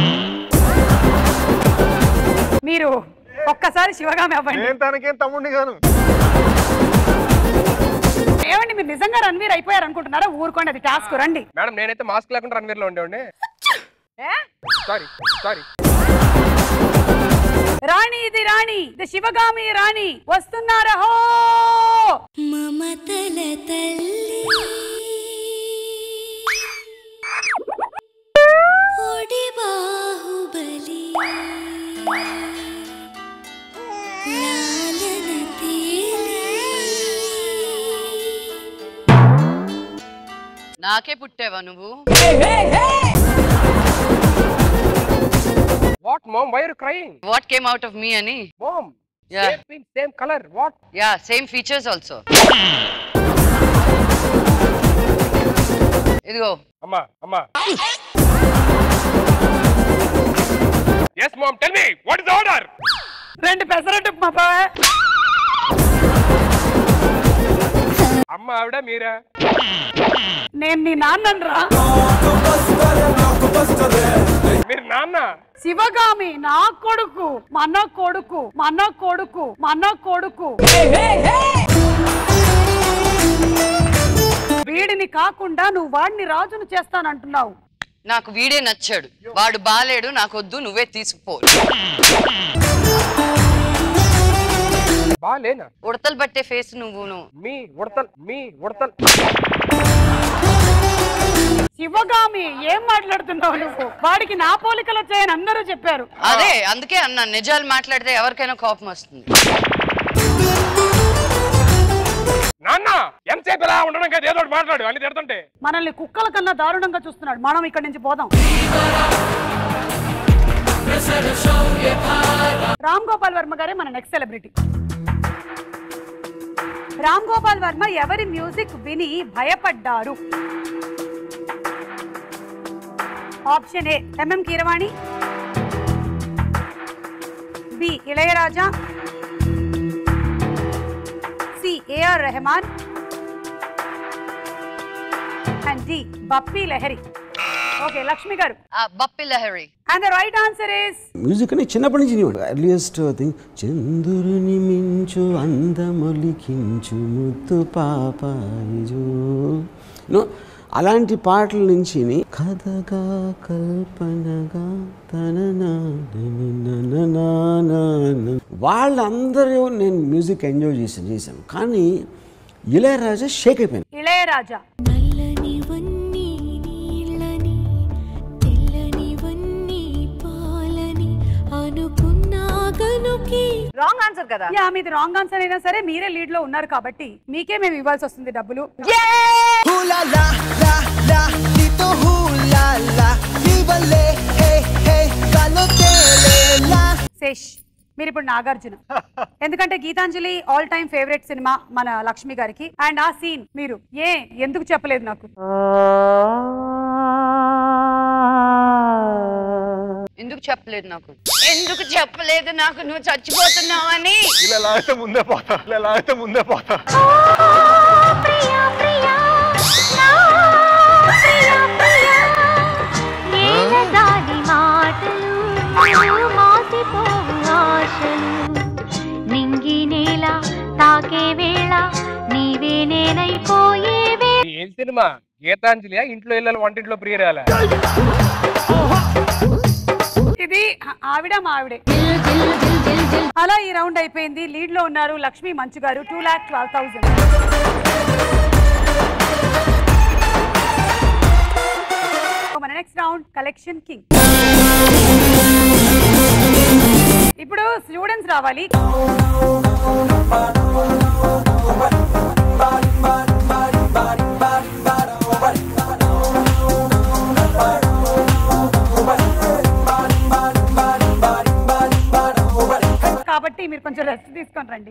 మీరు ఒక్కసారి శివగామి అవ్వండి నేను తనకేం తమ్ముడిని గాను ఏమండి మీరు నిజంగా రణ్వీర్ అయిపోయారు అనుకుంటున్నారా ఊరుకోండి అది టాస్క్ రండి మేడం నేనైతే మాస్క్ లేకుండా రణవీర్ లో ఉండేవాడిని సారీ సారీ రాణి ఇది రాణి ఇది శివగామి రాణి వస్తున్నారా హో మమతల తల్లి ఒడి బాహుబలి లాలన తేలి నాకే పుట్టావా నువ్వు what mom why are crying what came out of me అని mom Yeah. Same same colour what yeah same features also ఇదిగో అమ్మా అమ్మా yes mom tell me what is order రెండు పెసరట్టు ఉప్మా బావా. అమ్మ ఆవిడ మీరా నేను నీ నాన్నను రా మీరు నాన్న శివగామి నా కొడుకు మన కొడుకు మన కొడుకు మన కొడుకు వీడిని కాకుండా నువ్వు వాడిని రాజును చేస్తానంటున్నావు నాకు వీడే నచ్చాడు వాడు బాలేడు నాకొద్దు నువ్వే తీసుకుపో బాలేనా ఉడతలు పట్టే ఫేస్ నువ్వును మీ ఉడతల్ మీ ఉడతల్ శివగామి ఏం మాట్లాడుతున్నావు నువ్వు వాడికి నా పోలికలు వచ్చాయని అందరూ చెప్పారు అదే అందుకే అన్నా నిజాలు మాట్లాడితే ఎవరికైనా కోపం వస్తుంది నాన్న ఎంతసేపు ఇలా ఉండడం కదా ఏదో ఒకటి మాట్లాడు అని తిడుతుంటే మనల్ని కుక్కల కన్నా దారుణంగా చూస్తున్నాడు మనం ఇక్కడి నుంచి పోదాం రామ్ గోపాల్ వర్మ గారే మన నెక్స్ట్ సెలబ్రిటీ రామ్ గోపాల్ వర్మ ఎవరి మ్యూజిక్ విని భయపడ్డారు option A MM Keeravani B Ilaiyaraaja C AR Rahman and D Bappi Lahiri okay Lakshmi garu Bappi Lahiri and the right answer is music అని చిన్నప్పటి నుంచి నేను ఎర్లియస్ట్ థింగ్ చంద్రుని మించు అందమొలికించు ముద్దు పాపాయిజు నో అలాంటి పాటల నుంచి కథగా కల్పనగా తన వాళ్ళందరూ నేను మ్యూజిక్ ఎంజాయ్ చేశాను చేశాను కానీ ఇళయరాజా షేక్ అయిపోయాను ఇళయరాజా నల్లనివన్నీ నీళ్ళని తెల్లనివన్నీ పాలని అనుకున్నా గనుకి రాంగ్ ఆన్సర్ కదా యా మీది రాంగ్ ఆన్సర్ అయినా సరే మీరే లీడ్ లో ఉన్నారు కాబట్టి మీకే మేము ఇవ్వాల్సి వస్తుంది డబ్బులు శేష్ మీరు ఇప్పుడు నాగార్జున ఎందుకంటే గీతాంజలి ఆల్ టైమ్ ఫేవరెట్ సినిమా మన లక్ష్మి గారికి అండ్ ఆ సీన్ మీరు ఏ ఎందుకు చెప్పలేదు నాకు ఎందుకు చెప్పలేదు నాకు ఎందుకు చెప్పలేదు నాకు నువ్వు చచ్చిపోతున్నావని ఇలా లాగితే ముందే పోతా ఇలా లాగితే ముందే పోతా ఏలదాని మాటలు మాసిపోవు ఆశలు నింగి నేల తాకే వేళ నీవే నేనైపోయే వేళ ఏం సినిమా గీతాంజలి ఇంట్లో ఇళ్ళ వంటింట్లో ప్రియరాల ఇది ఆ- ఆవిడ మా ఆవిడే అలా ఈ రౌండ్ అయిపోయింది లీడ్ లో ఉన్నారు Lakshmi Manchu garu two lakh twelve thousand మన నెక్స్ట్ రౌండ్ కలెక్షన్ కింగ్ ఇప్పుడు స్టూడెంట్స్ రావాలి కాబట్టి మీరు కొంచెం రెస్ట్ తీసుకొని రండి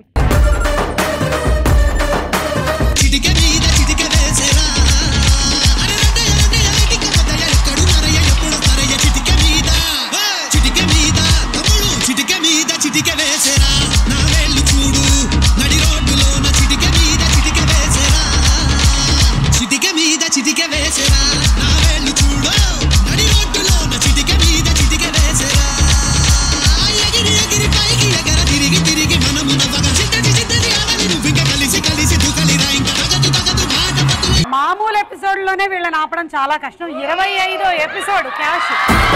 చిటిక మీద చిటిక వేసేరా నా వేళ్ళు చూడు నడి రోడ్డులోన చిటిక మీద చిటిక వేసేరా చిటిక మీద చిటిక వేసేరా నా వేళ్ళు చూడు నడి రోడ్డులోన చిటిక మీద చిటిక వేసేరా ఎగిరి ఎగిరి పైకి ఎగర తిరిగి తిరిగి మనము నవ్వగా చిత్తటి చిత్తటి ఆడని నువ్వు ఇంకా కలిసి కలిసి దుకలిరా ఇంకా తగదు తగదు లోనే వీళ్ళని ఆపడం చాలా కష్టం ఇరవై ఐదో ఎపిసోడ్ క్యాష్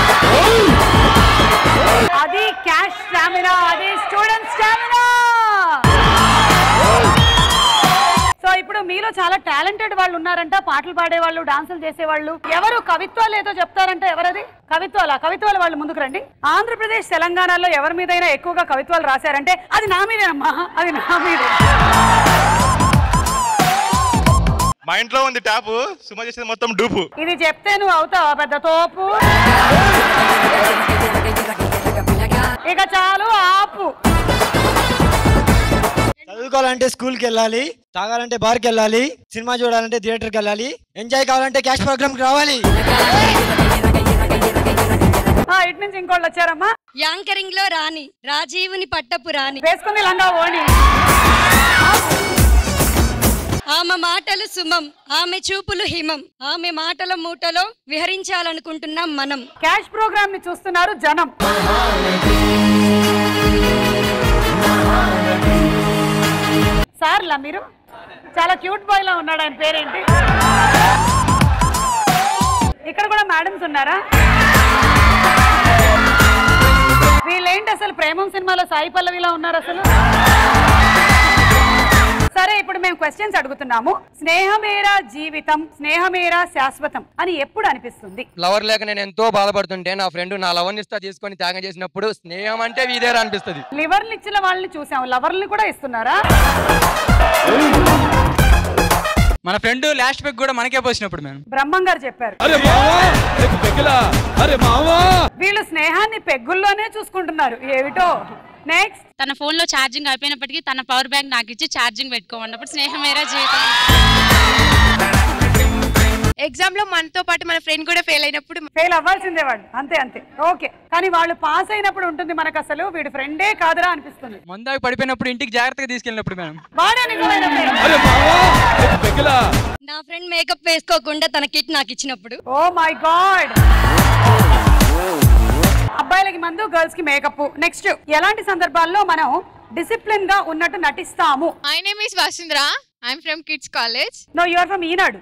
అది క్యాష్ స్టామినా అది స్టూడెంట్ స్టామినా సో ఇప్పుడు మీలో చాలా టాలెంటెడ్ వాళ్ళు ఉన్నారంట పాటలు పాడేవాళ్ళు డాన్సులు చేసేవాళ్ళు ఎవరు కవిత్వాలు ఏదో చెప్తారంట ఎవరది కవిత్వాల కవిత్వాలు వాళ్ళు ముందుకు రండి ఆంధ్రప్రదేశ్ తెలంగాణలో ఎవరి మీదైనా ఎక్కువగా కవిత్వాలు రాశారంటే అది నా మీదేనమ్మా అది నా మీదే మా ఇంట్లో ఉంది ట్యాప్ సుమ చేసేది మొత్తం డూపు ఇది చెప్తే నువ్వు అవుతావా పెద్ద తోపు ఇక చాలు ఆపు చదువుకోవాలంటే స్కూల్కి వెళ్ళాలి తాగాలంటే బార్కి వెళ్ళాలి సినిమా చూడాలంటే థియేటర్కి వెళ్ళాలి ఎంజాయ్ కావాలంటే క్యాష్ ప్రోగ్రామ్కి రావాలి ఆ, ఇటు నుంచి ఇంకోళ్ళు వచ్చారమ్మా యాంకరింగ్ లో రాణి రాజీవుని పట్టపు రాణి వేసుకుంది లంగా ఓణి ఆమె మాటలు సుమం ఆమె చూపులు హిమం ఆమె మాటల మూటలో విహరించాలనుకుంటున్నాం మనం క్యాష్ ప్రోగ్రామ్ ని చూస్తున్నారు జనం సార్లా మీరు చాలా క్యూట్ బాయ్ లా ఉన్నాడు ఆయన పేరేంటి ఇక్కడ కూడా మేడమ్స్ ఉన్నారా వీళ్ళేంటి అసలు ప్రేమం సినిమాలో సాయి పల్లవిలా ఉన్నారు అసలు సరే ఇప్పుడు మేము క్వశ్చన్స్ అడుగుతున్నాము స్నేహమేరా జీవితం స్నేహమేరా శాశ్వతం అని ఎప్పుడు అనిపిస్తుంది లవర్ లేక నేను ఎంతో బాధపడుతుంటే నా ఫ్రెండ్ నా లవర్ ఇస్తా తీసుకొని త్యాగం చేసినప్పుడు స్నేహం అంటే వీదేరా అనిపిస్తుంది లివర్లు ఇచ్చిన వాళ్ళని చూసాం లవర్ని కూడా ఇస్తున్నారా మన ఫ్రెండ్ లాస్ట్ పెగ్ కూడా మనకే పోసినప్పుడు మేము బ్రహ్మం గారు చెప్పారు అరే మావా వీళ్ళు స్నేహాన్ని పెగ్గుల్లోనే చూసుకుంటున్నారు ఏమిటో నెక్స్ట్ తన ఫోన్ లో ఛార్జింగ్ అయిపోయినప్పటికీ తన పవర్ బ్యాంక్ నాకు ఇచ్చి ఛార్జింగ్ పెట్టుకోమన్నప్పుడు స్నేహమేరా జీవితం ఎగ్జామ్ లో మనతో పాటు మన ఫ్రెండ్ కూడా ఫెయిల్ అయినప్పుడు ఫెయిల్ అవ్వాల్సిందే వాళ్ళు అంతే అంతే ఓకే కానీ వాళ్ళు పాస్ అయినప్పుడు ఉంటుంది మనకు అసలు వీడు ఫ్రెండే కాదురా అనిపిస్తుంది మందాకి పడిపోయినప్పుడు ఇంటికి జాగ్రత్తగా తీసుకెళ్ళినప్పుడు మేము వాడే నిజమైన friend. నా ఫ్రెండ్ మేకప్ వేసుకోకుండా తన కిట్ నాకు ఇచ్చినప్పుడు ఓ మై గాడ్ అబ్బాయిలకి మందు గర్ల్స్ కి మేకప్ నెక్స్ట్ ఎలాంటి సందర్భాల్లో మనం డిసిప్లిన్ గా ఉన్నట్టు నటిస్తాము my name is Vasundhara I'm from kids college no your from Eenadu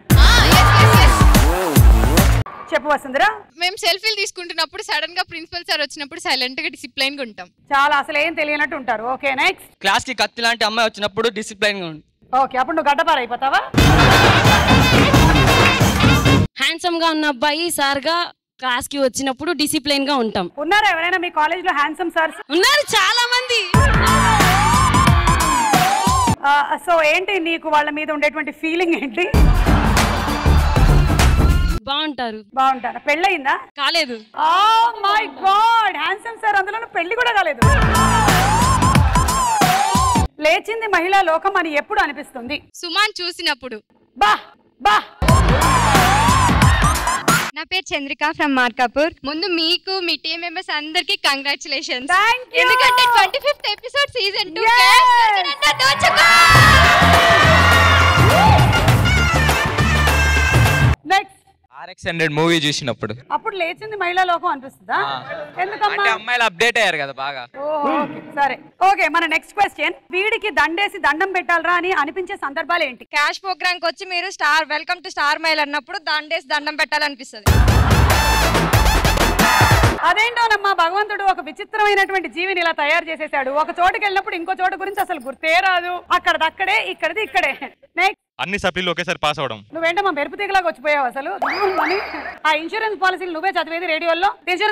చెప్పు వసుంధరా మేము సెల్ఫీలు తీసుకుంటున్నప్పుడు సడన్ గా ప్రిన్సిపల్ సార్ వచ్చినప్పుడు సైలెంట్ గా డిసిప్లైన్ గా ఉంటాం చాలా అసలు ఏం తెలియనట్టు ఉంటారు ఓకే నెక్స్ట్ క్లాస్ కి కత్తి లాంటి అమ్మాయి వచ్చినప్పుడు డిసిప్లైన్ గా ఉంది ఓకే అప్పుడు నువ్వు గడ్డపార అయిపోతావా హ్యాండ్సమ్ గా ఉన్న అబ్బాయి సార్ గా క్లాస్ కి వచ్చినప్పుడు డిసిప్లైన్ గా ఉంటాం ఉన్నారా ఎవరైనా మీ కాలేజ్ లో హ్యాండ్సమ్ సార్స్ ఉన్నారు చాలా మంది సో ఏంటి నీకు వాళ్ళ మీద ఉండేటువంటి ఫీలింగ్ ఏంటి బాగుంటారు బాగుంటారా పెళ్ళయిందా కాలేదు oh my god handsome sir అందులో పెళ్లి కూడా కాలేదు లేచింది మహిళా లోకం అని ఎప్పుడు అనిపిస్తుంది సుమాన్ చూసినప్పుడు బా బా నా పేరు చంద్రిక ఫ్రమ్ మార్కాపూర్ ముందు మీకు మీ టీం మెంబర్స్ అందరికి కంగ్రాచులేషన్స్ ఎందుకంటే twenty fifth episode season two next RX hundred movie చూసినప్పుడు అప్పుడు లేచింది మహిళా లోకం అనిపిస్తుందా ఎందుకమ్మా అంటే అమ్మాయిలు అప్డేట్ అయ్యారు కదా బాగా ఓహో, ఓకే, సరే ఓకే మన నెక్స్ట్ క్వశ్చన్ వీడికి దండేసి దండం పెట్టాలరా అని అనిపించే సందర్భాలు ఏంటి క్యాష్ ప్రోగ్రామ్ కి వచ్చి మీరు స్టార్ వెల్కమ్ టు స్టార్ మైల్ అన్నప్పుడు దండేసి దండం పెట్టాలనిపిస్తుంది అదేంటోనమ్మా భగవంతుడు ఒక విచిత్రమైనటువంటి జీవిని ఇలా తయారు చేసేసాడు ఒక చోటుకి వెళ్ళినప్పుడు ఇంకో చోటు గురించి అసలు గుర్తే రాదు అక్కడది అక్కడే ఇక్కడది ఇక్కడే నెక్స్ట్ అన్ని సప్లీలు ఒకేసారి పాస్ అవడం నువ్వేంటమ్మా మెరుపు తీగలాగా వచ్చిపోయావు అసలు అని ఆ ఇన్సూరెన్స్ పాలసీలు నువ్వే చదివేది రేడియోలో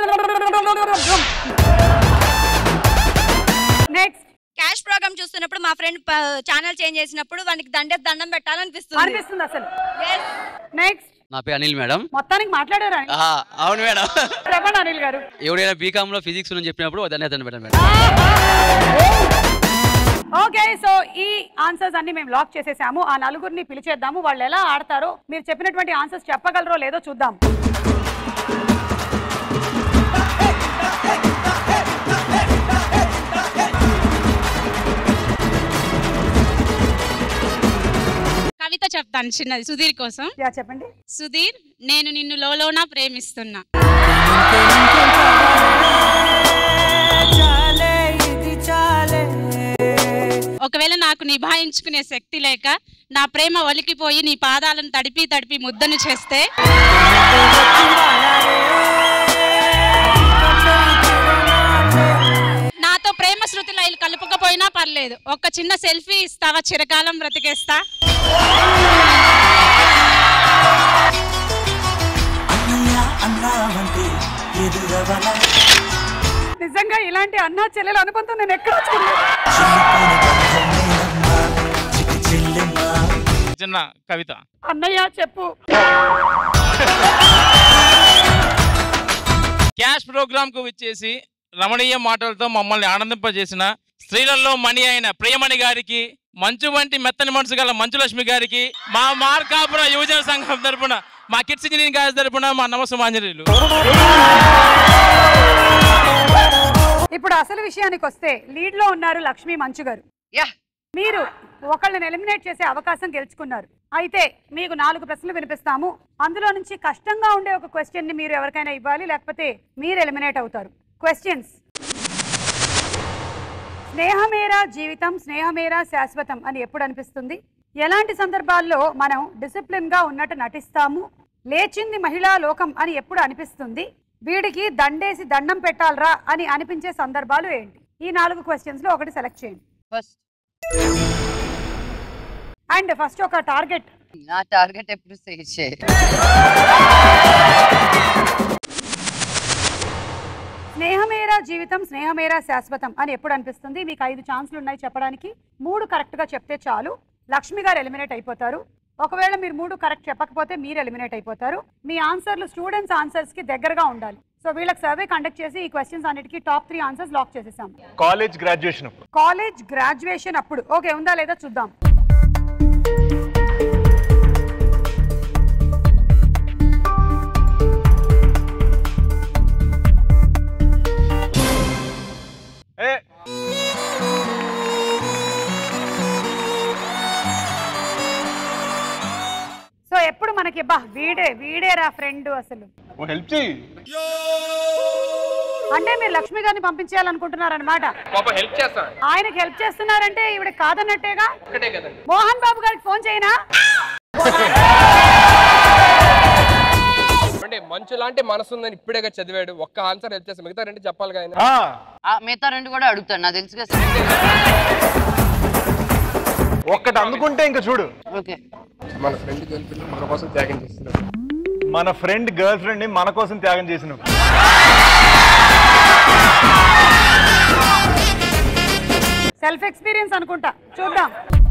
నెక్స్ట్ క్యాష్ ప్రోగ్రామ్ చూస్తున్నప్పుడు మా ఫ్రెండ్ ఛానల్ చేంజ్ చేసినప్పుడు వానికి దండేసి దండం పెట్టాలనిపిస్తుంది అనిపిస్తుంది అసలు నెక్స్ట్ నా పేరు అనిల్ మేడం మొత్తానికి మాట్లాడారా ఆహా, అవును మేడం చెప్పండి అనిల్ గారు ఎవడైనా బీకామ్ లో ఫిజిక్స్ అని చెప్పినప్పుడు దాన్ని అతను మేడం మేడం ఓకే సో ఈ ఆన్సర్స్ అన్ని మేము లాక్ చేసేసాము ఆ నలుగురిని పిలిచేద్దాము వాళ్ళు ఎలా ఆడతారో మీరు చెప్పినటువంటి ఆన్సర్స్ చెప్పగలరో లేదో చూద్దాం కవిత చెప్తాను చిన్నది సుధీర్ కోసం చెప్పండి సుధీర్ నేను నిన్ను లోలోన ప్రేమిస్తున్నా ఒకవేళ నాకు నిభాయించుకునే శక్తి లేక నా ప్రేమ ఒలికిపోయి నీ పాదాలను తడిపి తడిపి ముద్దను చేస్తే నాతో ప్రేమ శృతి లైలు కలుపుకపోయినా పర్లేదు ఒక చిన్న సెల్ఫీ ఇస్తావా చిరకాలం బ్రతికేస్తా నిజంగా ఇలాంటి అన్నా చెల్లెల అనుబంధం నేను ఎక్కడ చూడలేదు చిన్న కవిత అన్నయ్య చెప్పు క్యాష్ ప్రోగ్రామ్ కు విచ్చేసి రమణీయ మాటలతో మమ్మల్ని ఆనందింపజేసిన స్త్రీలలో మణి అయిన ప్రియమణి గారికి మంచు వంటి మెత్తని మనసు గల మంచులక్ష్మి గారికి మా మార్కాపుర యువజన సంఘం తరపున మా కిడ్స్ ఇంజనీరింగ్ గారి తరపున మా నమస్సుమాంజలీలు ఇప్పుడు అసలు విషయానికి వస్తే లీడ్ లో ఉన్నారు లక్ష్మీ మంచు గారు మీరు ఒకళ్ళని ఎలిమినేట్ చేసే అవకాశం గెలుచుకున్నారు అయితే మీకు నాలుగు ప్రశ్నలు వినిపిస్తాము అందులో నుంచి కష్టంగా ఉండే ఒక క్వశ్చన్ ని మీరు ఎవరికైనా ఇవ్వాలి లేకపోతే మీరు ఎలిమినేట్ అవుతారు క్వశ్చన్స్ స్నేహమేరా జీవితం స్నేహమేరా శాశ్వతం అని ఎప్పుడు అనిపిస్తుంది ఎలాంటి సందర్భాల్లో మనం డిసిప్లిన్ గా ఉన్నట్టు నటిస్తాము లేచింది మహిళా లోకం అని ఎప్పుడు అనిపిస్తుంది వీడికి దండేసి దండం పెట్టాలరా అని అనిపించే సందర్భాలు ఏంటి ఈ నాలుగు క్వశ్చన్స్ లో ఒకటి సెలెక్ట్ చేయండి ఫస్ట్ అండ్ ఫస్ట్ ఒక టార్గెట్ నా టార్గెట్ ఎప్పుడు సేవ్ చేయాలి స్నేహమేరా జీవితం స్నేహమేరా శాశ్వతం అని ఎప్పుడు అనిపిస్తుంది మీకు ఐదు ఛాన్సులు ఉన్నాయి చెప్పడానికి మూడు కరెక్ట్ గా చెప్తే చాలు లక్ష్మి గారు ఎలిమినేట్ అయిపోతారు ఒకవేళ మీరు మూడు కరెక్ట్ చెప్పకపోతే మీరు ఎలిమినేట్ అయిపోతారు మీ ఆన్సర్లు స్టూడెంట్స్ ఆన్సర్స్ కి దగ్గరగా ఉండాలి సో వీళ్ళకి సర్వే కండక్ట్ చేసి ఈ క్వశ్చన్స్ అన్నిటికీ టాప్ త్రీ ఆన్సర్స్ లాక్ చేసేసాం కాలేజ్ గ్రాడ్యుయేషన్ అప్పుడు కాలేజ్ గ్రాడ్యుయేషన్ అప్పుడు ఓకే ఉందా లేదా చూద్దాం సో ఎప్పుడు మనకి బా వీడే వీడేరా ఫ్రెండ్ అసలు ఓ హెల్ప్ చేయి అంటే మీరు లక్ష్మి గారిని పంపించేయాలనుకుంటున్నారు అనమాట పాప హెల్ప్ చేస్తాను ఆయనకి హెల్ప్ చేస్తున్నారంటే ఈవిడ కాదన్నట్టేగా ఒకటే కదండి మోహన్ బాబు గారికి ఫోన్ చేయనా అంటే మంచు లాంటి మనసు ఉందని ఇప్పుడేగా చదివాడు ఒక్క ఆన్సర్ హెల్ప్ చేస్తాను మిగతా రెండు చెప్పాలి ఆయన ఆ, మిగతా రెండు కూడా అడుగుతాను నాకు తెలుసు కదా ఒక్కటి అందుకుంటే ఇంకా చూడు ఓకే మన ఫ్రెండ్ గర్ల్ ఫ్రెండ్ మన కోసం త్యాగం చేస్తున్నాడు మన ఫ్రెండ్ గర్ల్ ఫ్రెండ్ ని మన కోసం త్యాగం చేసినప్పుడు సెల్ఫ్ ఎక్స్పీరియన్స్ అనుకుంటా చూద్దాం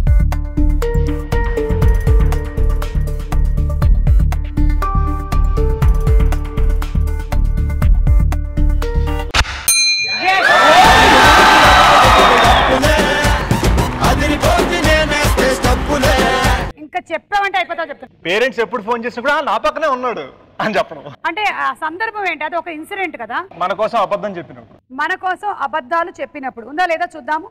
ఇంకా చెప్పామంటే అయిపోతా చెప్తాను పేరెంట్స్ ఎప్పుడు ఫోన్ చేసినా కూడా "ఆ, నా పక్కనే ఉన్నాడు అని చెప్పడం అంటే ఆ సందర్భం ఏంటి అది ఒక ఇన్సిడెంట్ కదా మన కోసం అబద్ధం చెప్పినప్పుడు మన కోసం అబద్ధాలు చెప్పినప్పుడు ఉందా లేదా చూద్దాము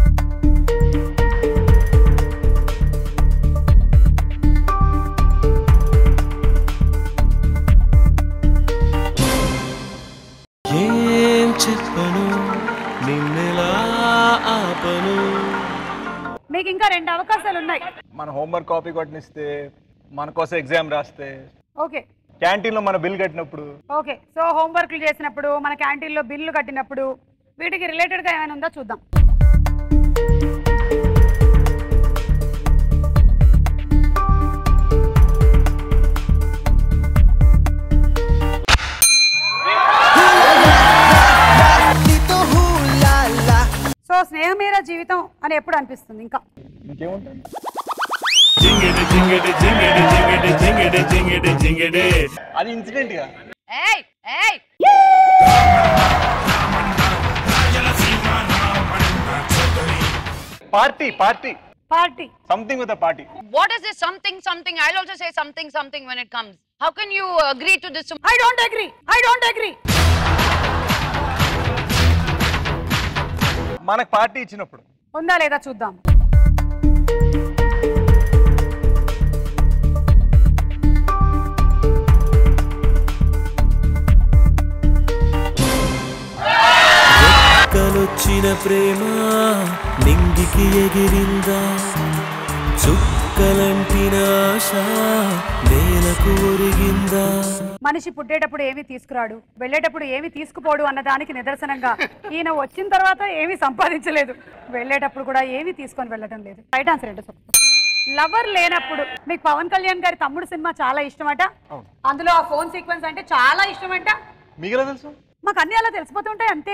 ఏం చెప్పను నిన్నెలా ఆపను మీకు ఇంకా రెండు అవకాశాలు ఉన్నాయి మన హోంవర్క్ కాపీ కొట్టనిస్తే మన కోసం ఎగ్జామ్ రాస్తే ఓకే క్యాంటీన్ లో మన బిల్ కట్టినప్పుడు ఓకే సో హోంవర్క్లు చేసినప్పుడు మన క్యాంటీన్లో బిల్లు కట్టినప్పుడు వీటికి రిలేటెడ్గా ఏమైనా ఉందా చూద్దాం సో స్నేహమేరా జీవితం అని ఎప్పుడు అనిపిస్తుంది ఇంకా ఇంకేముంటుంది జింగిడి జింగిడి జింగిడి జింగిడి జింగిడి జింగిడి జింగిడి అది ఇన్సిడెంట్ గా ఏయ్ ఏయ్ party party party something with party What is this something something? I'll also say something something when it comes. How can you agree to this? I don't agree. I don't agree. మనకు party ఇచ్చినప్పుడు ఉందా లేదా చూద్దాం కలొచ్చి పుట్టిన ప్రేమ నింగికి ఎగిరిందా చుక్కలంటిన ఆశ నేలకు ఒరిగిందా మనిషి పుట్టేటప్పుడు ఏమీ తీసుకురాడు వెళ్ళేటప్పుడు ఏమీ తీసుకుపోడు అన్న దానికి నిదర్శనంగా ఈయన వచ్చిన తర్వాత ఏమీ సంపాదించలేదు వెళ్ళేటప్పుడు కూడా ఏమీ తీసుకొని వెళ్ళడం లేదు రైట్ ఆన్సర్ ఏంటో చెప్పు లవర్ లేనప్పుడు మీకు పవన్ కళ్యాణ్ గారి తమ్ముడు సినిమా చాలా ఇష్టమట అందులో ఆ ఫోన్ సీక్వెన్స్ అంటే చాలా ఇష్టమట మీకెలా తెలుసు మాకు అన్ని అలా తెలిసిపోతుంటాయి అంతే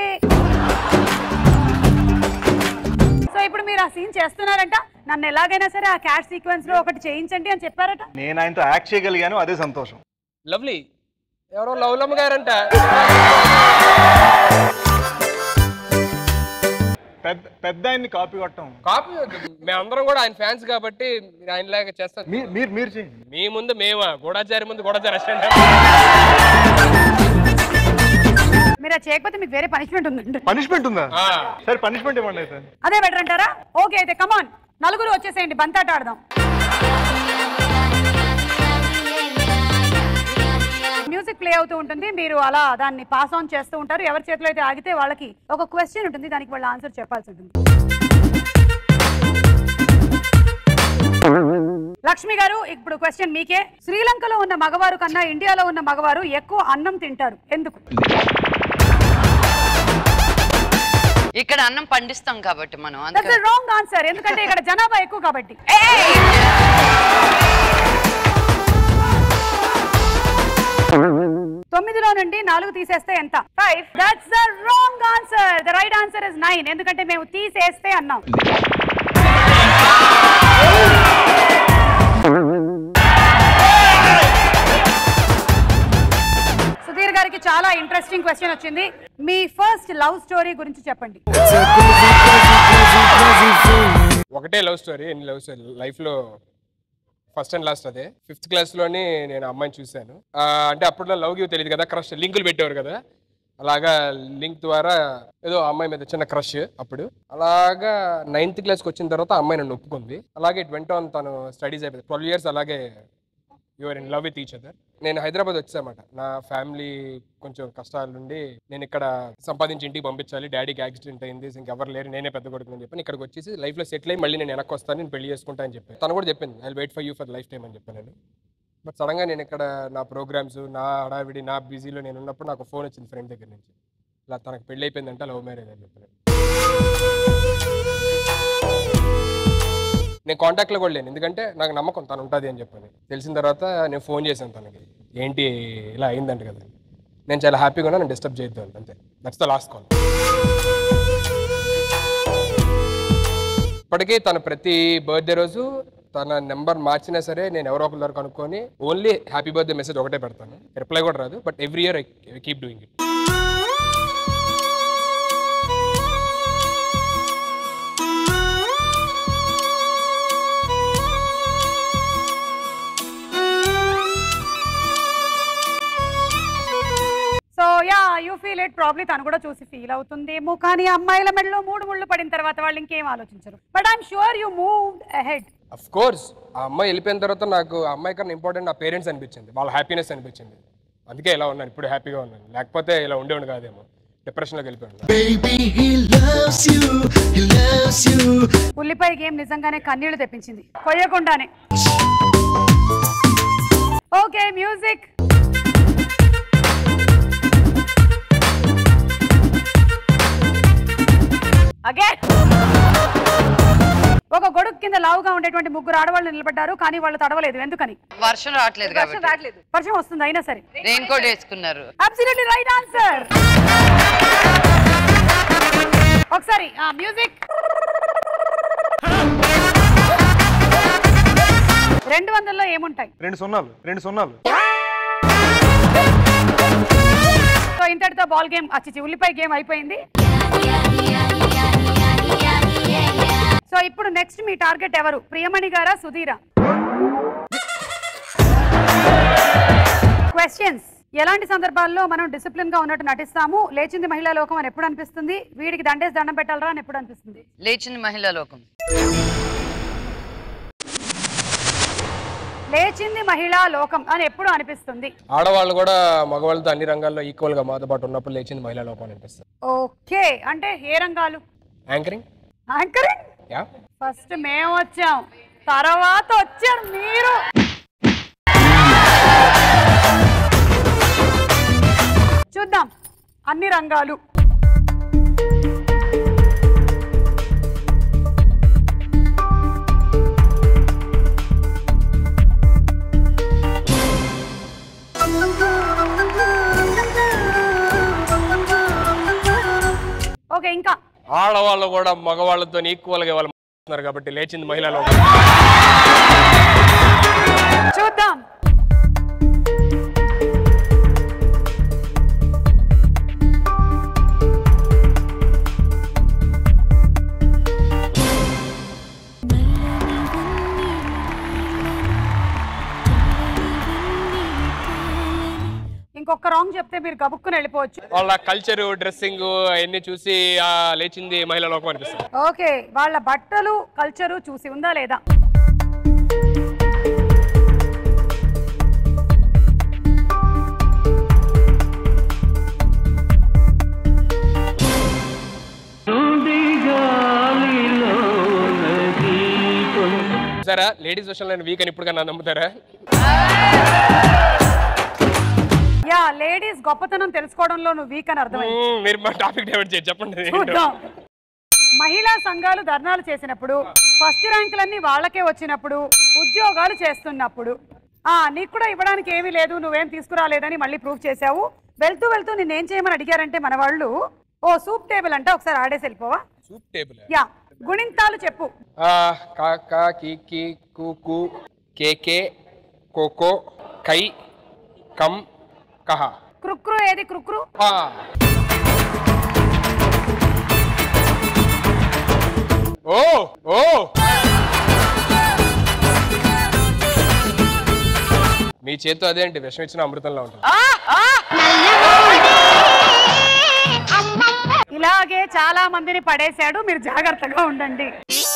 సో ఇప్పుడు మీరు ఆ సీన్ చేస్తున్నారంట నన్ను ఎలాగైనా సరే ఆ క్యాష్ సీక్వెన్స్ లో ఒకటి చేయించండి అని చెప్పారట నేను ఆయనతో యాక్ట్ చేయగలిగాను అదే సంతోషం లవ్లీ ఎవరో లవ్లమ్మ గారంట పెద్ద పెద్ద ఆయన్ని కాపీ కొట్టడం కాపీ వద్దు. మేమందరం కూడా ఆయన ఫ్యాన్స్ కాబట్టి మీరు ఆయనలాగా చేస్తాం మీరు మీరు చేయండి మీ ముందు మేమా గూఢాచారి ముందు గూఢాచారి అసిస్టెంట్ మీరు అది చేయకపోతే మీకు వేరే పనిష్మెంట్ ఉందండి పనిష్మెంట్ ఉందా సరే పనిష్మెంట్ ఇవ్వండి అయితే అదే బెటర్ అంటారా ఓకే అయితే కమాన్ నలుగురు వచ్చేసేయండి బంతాట ఆడదాం మ్యూజిక్ ప్లే అవుతూ ఉంటుంది మీరు అలా దాన్ని పాస్ ఆన్ చేస్తూ ఉంటారు ఎవరి చేతిలో అయితే ఆగితే వాళ్ళకి ఒక క్వశ్చన్ ఉంటుంది దానికి వాళ్ళ ఆన్సర్ చెప్పాల్సి ఉంటుంది లక్ష్మి గారు ఇప్పుడు క్వశ్చన్ మీకే శ్రీలంకలో ఉన్న మగవారు కన్నా ఇండియాలో ఉన్న మగవారు ఎక్కువ అన్నం తింటారు ఎందుకు ఇక్కడ అన్నం పండిస్తాం కాబట్టి మనం దట్స్ అందుకని రాంగ్ ఆన్సర్ ఎందుకంటే ఇక్కడ జనాభా ఎక్కువ కాబట్టి తొమ్మిదిలో నుండి నాలుగు తీసేస్తే ఎంత five that's the wrong answer the right answer is nine ఎందుకంటే మేము తీసేస్తే అన్నాం సుధీర్ గారికి చాలా ఇంట్రెస్టింగ్ క్వశ్చన్ వచ్చింది మీ ఫస్ట్ లవ్ స్టోరీ గురించి చెప్పండి ఒకటే లవ్ స్టోరీ ఎన్ని లవ్ స్టోరీ లైఫ్ లో ఫస్ట్ అండ్ లాస్ట్ అదే ఫిఫ్త్ క్లాస్ లోని నేను అమ్మాయిని చూశాను ఆ, అంటే అప్పట్లో లవ్ గివ్ తెలియదు కదా క్రష్ లింకులు పెట్టేవారు కదా అలాగా లింక్ ద్వారా ఏదో ఆ అమ్మాయి మీద చిన్న క్రష్ అప్పుడు అలాగా నైన్త్ క్లాస్కి వచ్చిన తర్వాత ఆ అమ్మాయి నన్ను ఒప్పుకుంది అలాగే ఇట్ వెంట ఆన్ తను స్టడీస్ అయిపోయింది ట్వెల్వ్ ఇయర్స్ అలాగే your in love with each other నేను హైదరాబాద్ వచ్చామాట నా ఫ్యామిలీ కొంచెం కష్టాల నుండి నేను ఇక్కడ సంపాదించి ఇంటికి పంపించాలి డాడీకి యాక్సిడెంట్ అయింది ఇంకెవరు లేరు నేనే పెద్ద కొడుకుని చెప్పి ఇక్కడికి వచ్చేసి లైఫ్లో సెటిల్ అయ్యి మళ్ళీ నేను వెనక్కి వస్తాను నేను పెళ్లి చేసుకుంటా అని చెప్పి తను కూడా చెప్పింది I wait for you for life time అని చెప్పాను నేను బట్ సడన్గా నేను ఇక్కడ నా ప్రోగ్రామ్స్ నా హడావిడి నా బిజీలో నేను ఉన్నప్పుడు నాకు ఫోన్ వచ్చింది ఫ్రెండ్ దగ్గర నుంచి ఇలా తనకు పెళ్ళి అయిపోయిందంట లవ్ మ్యారేజ్ అని చెప్పాను నేను కాంటాక్ట్లో కూడా లేను ఎందుకంటే నాకు నమ్మకం తను ఉంటుంది అని చెప్పని తెలిసిన తర్వాత నేను ఫోన్ చేశాను తనకి ఏంటి ఇలా అయిందంట కదా నేను చాలా హ్యాపీగా ఉన్నా నేను డిస్టర్బ్ చేయొద్దు అని అంతే దట్స్ ద లాస్ట్ కాల్ ఇప్పటికీ తను ప్రతి బర్త్డే రోజు తన నెంబర్ మార్చినా సరే నేను ఎవరో ఒకరి దగ్గర కనుక్కొని ఓన్లీ హ్యాపీ బర్త్డే మెసేజ్ ఒకటే పెడతాను రిప్లై కూడా రాదు but every year I keep doing it so yeah you feel it probably తను కూడా చూసి ఫీల్ అవుతుందేమో కానీ అమ్మాయిల మెడలో మూడు ముళ్ళు పడిన తర్వాత వాళ్ళు ఇంకేం ఆలోచించరు but I'm sure you move ahead of course ఆ అమ్మాయి వెళ్ళిపోయిన తర్వాత నాకు ఆ అమ్మాయి కన్నా ఇంపార్టెంట్ నా పేరెంట్స్ అనిపించింది వాళ్ళ హ్యాపీనెస్ అనిపించింది అందుకే ఇలా ఉన్నాను ఇప్పుడు హ్యాపీగా ఉన్నాను లేకపోతే ఇలా ఉండేవాడు కాదేమో డిప్రెషన్లోకి వెళ్ళిపోయాను Baby, he loves you, he loves you. ఉల్లిపాయ గేమ్ నిజంగానే కన్నీళ్లు తెప్పించింది కొయ్యకుండానే ఓకే మ్యూజిక్ అగైన్ ఒక గొడుగు కింద లావుగా ఉండేటువంటి ముగ్గురు ఆడవాళ్ళు నిలబడ్డారు కానీ వాళ్ళు తడవలేదు ఎందుకని వర్షం రావట్లేదు కాబట్టి రావట్లేదు వర్షం వస్తుంది అయినా సరే రెయిన్ కోట్ వేసుకున్నారు అబ్సల్యూట్లీ రైట్ ఆన్సర్ ఒకసారి ఆ మ్యూజిక్ రెండు వందల్లో ఏముంటాయి రెండు సున్నాలు రెండు సున్నాలు సో ఇంతటితో బాల్ గేమ్ వచ్చి ఉల్లిపాయ గేమ్ అయిపోయింది సో ఇప్పుడు నెక్స్ట్ మీ టార్గెట్ ఎవరు ప్రియమణి గారా సుధీరా క్వశ్చన్స్ ఎలాంటి సందర్భాల్లో మనం డిసిప్లిన్ గా ఉన్నట్టు నటిస్తాము లేచింది మహిళా లోకం అని ఎప్పుడు అనిపిస్తుంది వీడికి దండేసి దండం పెట్టాలరా అని ఎప్పుడు అనిపిస్తుంది లేచింది మహిళా లోకం లేచింది మహిళా లోకం అని ఎప్పుడు అనిపిస్తుంది ఆడవాళ్ళు కూడా మగవాళ్ళతో అన్ని రంగాల్లో ఈక్వల్గా మాతో పాటు ఉన్నప్పుడు లేచింది మహిళా లోపం అనిపిస్తుంది ఓకే అంటే ఏ రంగాలు యాంకరింగ్ యాంకరింగ్ యా ఫస్ట్ మేము వచ్చాం తర్వాత వచ్చారు మీరు చూద్దాం అన్ని రంగాలు ఓకే ఇంకా ఆడవాళ్ళు కూడా మగవాళ్ళతో ఈక్వల్గా వాళ్ళు మాట్లాడుతున్నారు కాబట్టి లేచింది మహిళలు చూద్దాం ఇంకొక రాంగ్ చెప్తే మీరు గబుక్కుని వెళ్ళిపోవచ్చు వాళ్ళ కల్చర్ డ్రెస్సింగ్ అవన్నీ చూసి ఆ, లేచింది మహిళా లోకం అనిపిస్తుంది ఓకే వాళ్ళ బట్టలు కల్చరు చూసి ఉందా లేదా సరే లేడీస్ విషయంలో నేను వీక్ అని ఇప్పుడు కన్నా నమ్ముతారా యా లేడీస్ గొప్పతనం తెలుసుకోవడంలో నువ్వు వీక్ అని అర్థమైంది మ్మ్, మీరు మా టాపిక్ డైవర్ట్ చేసి చెప్పండి ఏంటో. చూద్దాం మహిళా సంఘాలు ధర్నాలు చేసినప్పుడు ఫస్ట్ ర్యాంకులన్నీ వాళ్ళకే వచ్చినప్పుడు ఉద్యోగాలు చేస్తున్నప్పుడు ఆ నీకు కూడా ఇవ్వడానికి ఏమీ లేదు నువ్వేం తీసుకురాలేదని మళ్ళీ ప్రూవ్ చేశావు వెళ్తూ వెళ్తూ నిన్నేం చేయమని అడిగారంటే మన వాళ్ళు ఓ సూప్ టేబుల్ అంటే ఒకసారి ఆడేసి వెళ్ళిపోవా సూప్ టేబుల్ యా గుణింతాలు చెప్పు ఆ, కా కా కి కి కు కు కే కే కోకో కై కం కహ క్రుక్రు ఏది క్రుక్రు ఆ. ఓ ఓ మీ చేతితో అదేంటి విషం ఇచ్చిన అమృతంలో ఉంటుంది ఇలాగే చాలా మందిని పడేశాడు మీరు జాగ్రత్తగా ఉండండి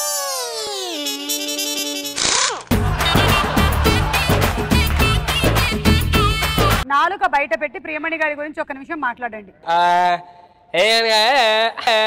నాలుక బయట పెట్టి ప్రియమణి గారి గురించి ఒక నిమిషం మాట్లాడండి ఆ, ఏ, ఏ, ఏ,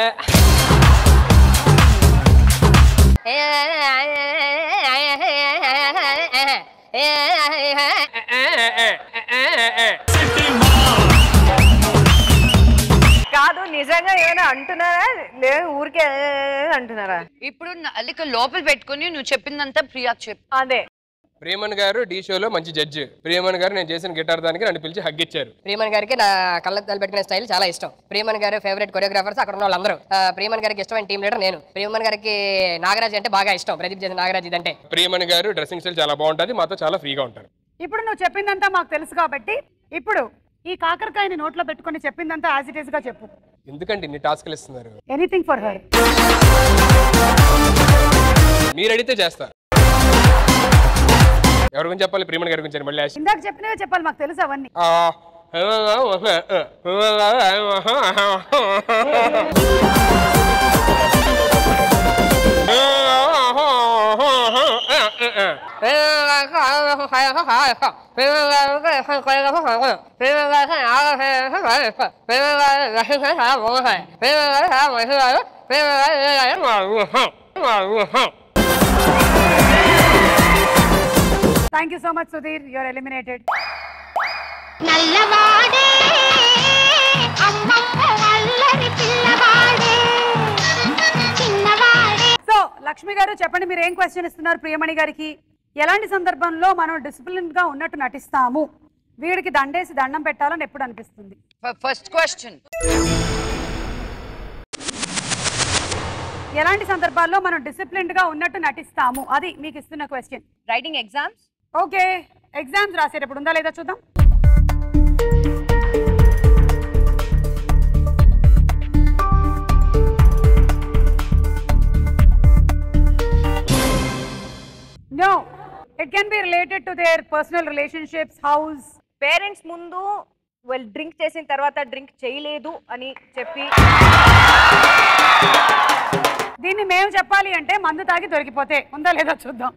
కాదు నిజంగా ఏమైనా అంటున్నారా లేదు ఊరికే అంటున్నారా ఇప్పుడు అల్లిక లోపల పెట్టుకుని నువ్వు చెప్పిందంతా ప్రియా చెప్పు అదే ప్రియమణి గారు డి షోలో మంచి జడ్జి ప్రియమణి గారు నేను చేసిన గిటార్ దానికి నన్ను పిలిచి హగ్ ఇచ్చారు ప్రియమణి గారికి నా కళ్ళద్దాలు పెట్టుకునే స్టైల్ చాలా ఇష్టం ప్రియమణి గారు ఫేవరెట్ కొరియోగ్రాఫర్స్ అక్కడ ఉన్న వాళ్ళందరూ ఆ, ప్రియమణి గారికి ఇష్టమైన టీం లీడర్ నేను ప్రియమణి గారికి నాగరాజ్ అంటే బాగా ఇష్టం ప్రదీప్ చేసిన నాగరాజ్ ఇదంటే ప్రియమణి గారు డ్రెస్సింగ్ స్టైల్ చాలా బాగుంటుంది మాతో చాలా ఫ్రీగా ఉంటారు ఇప్పుడు నువ్వు చెప్పిందంతా మాకు తెలుసు కాబట్టి ఇప్పుడు ఈ కాకరకాయని నోట్లో పెట్టుకొని చెప్పిందంతా యాజ్ ఇట్ ఈస్ గా చెప్పు ఎందుకండి ఇన్ని టాస్క్లు ఇస్తున్నారు ఎనీథింగ్ ఫర్ హర్ మీరు అడిగితే చేస్తా ఎవరి గురించి చెప్పాలి ప్రియమణి గారి గురించి మళ్ళీ ఇందాక చెప్పినవే చెప్పాలి మాకు తెలుసు అవన్నీ ఆ, thank you so much Sudheer your eliminated నల్లవాడే అమ్మమ్మ అల్లరి పిల్లవాడే చిన్నవాడే సో లక్ష్మి గారు చెప్పండి మీరు ఏం క్వశ్చన్ ఇస్తున్నారు ప్రియమణి గారికి ఎలాంటి సందర్భంలో మనం డిసిప్లిన్ గా ఉన్నట్టు నటిస్తాము వీడికి దండేసి దండం పెట్టాలని ఎప్పుడు అనిపిస్తుంది ఫస్ట్ క్వశ్చన్ ఎలాంటి సందర్భాల్లో మనం డిసిప్లిన్డ్ గా ఉన్నట్టు నటిస్తాము అది మీకు ఇస్తున్న question writing exams okay exams రాసేటప్పుడు ఉందా లేదా చూద్దాం no it can be related to their personal relationships house parents ముందు వాళ్ళు డ్రింక్ చేసిన తర్వాత డ్రింక్ చేయలేదు అని చెప్పి దీన్ని మేము చెప్పాలి అంటే మందు తాగి దొరికిపోతే ఉందా లేదా చూద్దాం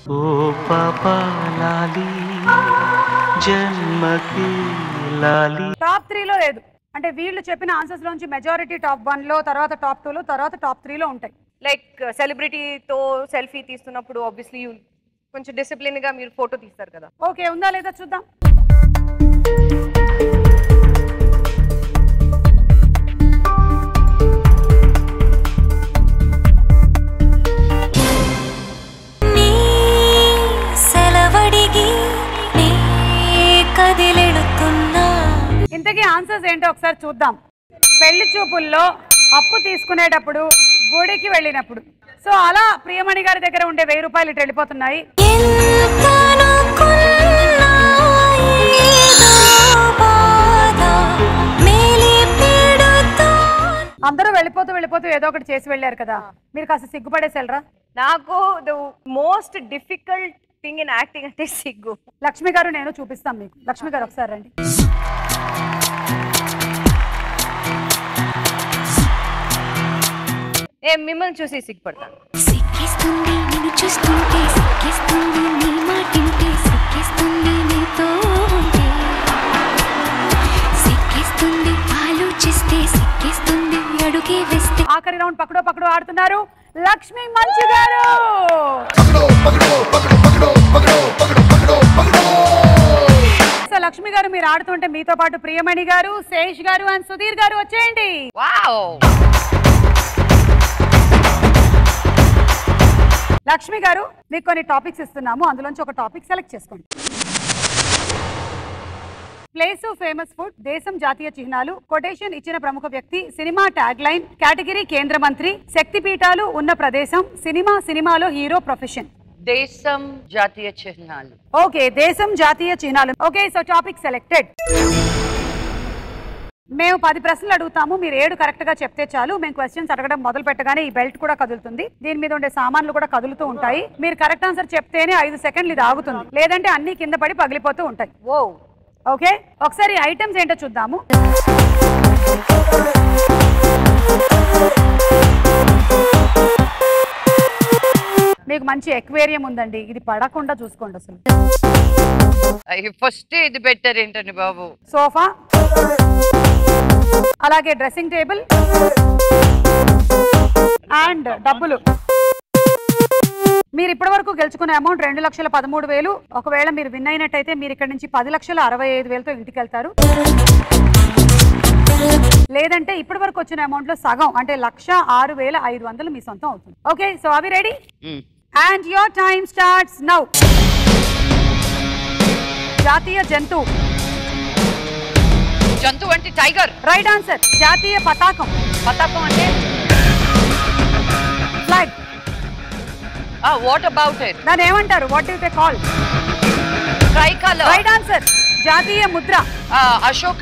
ఓ పాపాలాలి జన్మకి లాలి టాప్ త్రీలో లేదు అంటే వీళ్ళు చెప్పిన ఆన్సర్స్ లోంచి మెజారిటీ టాప్ వన్ లో తర్వాత టాప్ టూ లో తర్వాత టాప్ త్రీలో ఉంటాయి లైక్ సెలబ్రిటీతో సెల్ఫీ తీస్తున్నప్పుడు ఆబ్వియస్లీ కొంచెం డిసిప్లిన్ గా మీరు ఫోటో తీస్తారు కదా ఓకే ఉందా లేదా చూద్దాం సెలవడిగి నీ కదిలెడుతున్నా ఇంతకీ ఆన్సర్స్ ఏంటో ఒకసారి చూద్దాం పెళ్లి చూపుల్లో అప్పు తీసుకునేటప్పుడు గుడికి వెళ్ళినప్పుడు సో అలా ప్రియమణి గారి దగ్గర ఉండే వెయ్యి రూపాయలు ఇటు వెళ్ళిపోతున్నాయి అందరూ వెళ్ళిపోతూ వెళ్ళిపోతూ ఏదో ఒకటి చేసి వెళ్ళారు కదా మీరు కాస్త సిగ్గుపడేసి వెళ్ళరా నాకు the most difficult thing in acting అంటే సిగ్గు లక్ష్మి గారు నేను చూపిస్తాం మీకు లక్ష్మి గారు ఒకసారి రండి నేను మిమ్మల్ని చూసి సిగ్గుపడతాను సిక్కిస్తుంది నిన్ను చూస్తుంటే సిక్కిస్తుంది నీ మాటింటే సిక్కిస్తుంది నీతో ఉంటే సిక్కిస్తుంది ఆలోచిస్తే సిక్కిస్తుంది అడుగే వేస్తే ఆఖరి రౌండ్ పక్కడో పక్కడో ఆడుతున్నారు లక్ష్మి మంచు గారు సో లక్ష్మి గారు మీరు ఆడుతుంటే మీతో పాటు ప్రియమణి గారు శేష్ గారు అండ్ సుధీర్ గారు వచ్చేయండి లక్ష్మి గారు మీకు కొన్ని టాపిక్స్ ఇస్తున్నాము అందులోంచి ఒక టాపిక్ సెలెక్ట్ చేసుకోండి ప్లేస్ ఫేమస్ ఫుడ్ దేశం జాతీయ చిహ్నాలు కొటేషన్ ఇచ్చిన ప్రముఖ వ్యక్తి సినిమా ట్యాగ్ లైన్ కేటగిరీ కేంద్ర మంత్రి శక్తి పీఠాలు ఉన్న ప్రదేశం సినిమా సినిమాలో హీరో ప్రొఫెషన్ దేశం జాతీయ చిహ్నాలు ఓకే దేశం జాతీయ చిహ్నాలు ఓకే సో టాపిక్ సెలెక్టెడ్ మేము పది ప్రశ్నలు అడుగుతాము మీరు ఏడు కరెక్ట్ గా చెప్తే చాలు మేము క్వశ్చన్స్ అడగడం మొదలు పెట్టగానే ఈ బెల్ట్ కూడా కదులుతుంది దీని మీద ఉండే సామాన్లు కూడా కదులుతూ ఉంటాయి మీరు కరెక్ట్ ఆన్సర్ చెప్తేనే ఐదు సెకండ్లు ఇది ఆగుతుంది లేదంటే అన్ని కింద పడి పగిలిపోతూ ఉంటాయి ఓ ఓకే ఒకసారి ఐటమ్స్ ఏంటో చూద్దాము మీకు మంచి ఎక్వేరియం ఉందండి ఇది పడకుండా చూసుకోండి అసలు ఫస్ట్ ఇది బెటర్ ఏంటండి బాబు సోఫా అలాగే డ్రెస్సింగ్ టేబుల్ అండ్ డబ్బులు మీరు ఇప్పటి వరకు గెలుచుకునే అమౌంట్ రెండు లక్షల పదమూడు వేలు ఒకవేళ మీరు విన్ అయినట్టయితే మీరు ఇక్కడ నుంచి పది లక్షల అరవై ఐదు వేలతో ఇంటికి వెళ్తారు లేదంటే ఇప్పటి వరకు వచ్చిన అమౌంట్ లో సగం అంటే లక్ష ఆరు వేల ఐదు వందలు మీ సొంతం అవుతుంది ఓకే సో అవి ready and your time starts now జాతీయ జంతువు జంతువు అంటే టైగర్ రైట్ ఆన్సర్ జాతీయ పతాకం పతాకం అంటే ఫ్లాగ్ వాట్ అబౌట్ ఇట్ దాన్ని ఏమంటారు what you they call tricolour right answer జాతీయ ముద్ర అశోక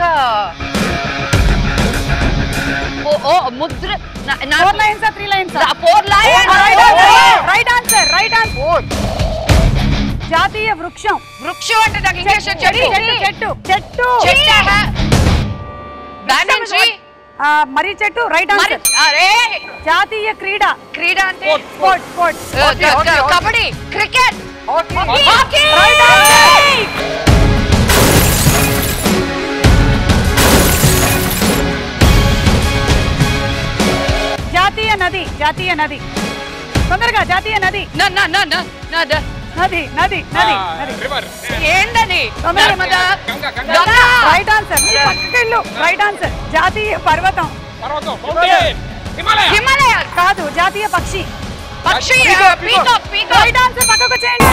ఓ ఓ ముద్ర four lines three lines four line right answer right answer జాతీయ వృక్షం వృక్షం అంటే నాకు ఇంగ్లీష్ చెట్టు చెట్టు చెట్టు చెట్టు బ్యానన్ ట్రీ ఆ, మర్రి చెట్టు రైట్ మరి ఆన్సర్ అరే జాతీయ క్రీడ క్రీడ అంటే sports sports kabaddi cricket hockey right answer జాతీయ నది జాతీయ నది తొందరగా జాతీయ నది నా నా నా నా నా ద- నది నది నది నది ఏంటది తొందరగా. నర్మదా గంగా. రైట్ ఆన్సర్ నీ పక్కకెళ్ళు రైట్ ఆన్సర్ జాతీయ పర్వతం హిమాలయ కాదు జాతీయ పక్షి పక్షి పీకాక్ పీకాక్ రైట్ ఆన్సర్ పక్కకు చేయండి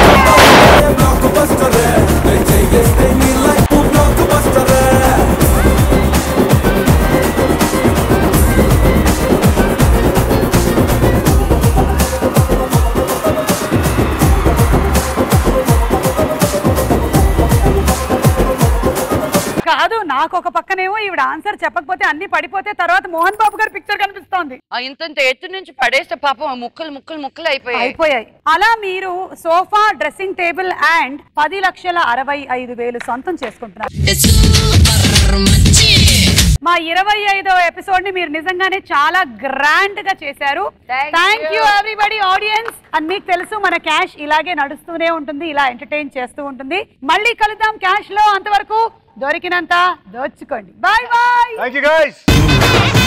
కాదు నాకు ఒక పక్కనేమో ఈవిడ ఆన్సర్ చెప్పకపోతే అన్ని పడిపోతే తర్వాత మోహన్ బాబు గారి పిక్చర్ కనిపిస్తోంది ఆ ఇంతంత ఎత్తు నుంచి పడేస్తే పాపం ఆ ముక్కలు ముక్కలు ముక్కలు అయిపోయాయి అయిపోయాయి అలా మీరు సోఫా డ్రెస్సింగ్ టేబుల్ అండ్ పది లక్షల అరవై ఐదు వేలు సొంతం చేసుకుంటున్నారు మా ఇరవై ఐదో ఎపిసోడ్ ని మీరు నిజంగానే చాలా గ్రాండ్ గా చేశారు థ్యాంక్ యూ ఎవ్రీబడి ఆడియన్స్ అని మీకు తెలుసు మన క్యాష్ ఇలాగే నడుస్తూనే ఉంటుంది ఇలా ఎంటర్టైన్ చేస్తూ ఉంటుంది మళ్ళీ కలుద్దాం క్యాష్ లో అంతవరకు దొరికినంత దోచుకోండి bye bye thank you guys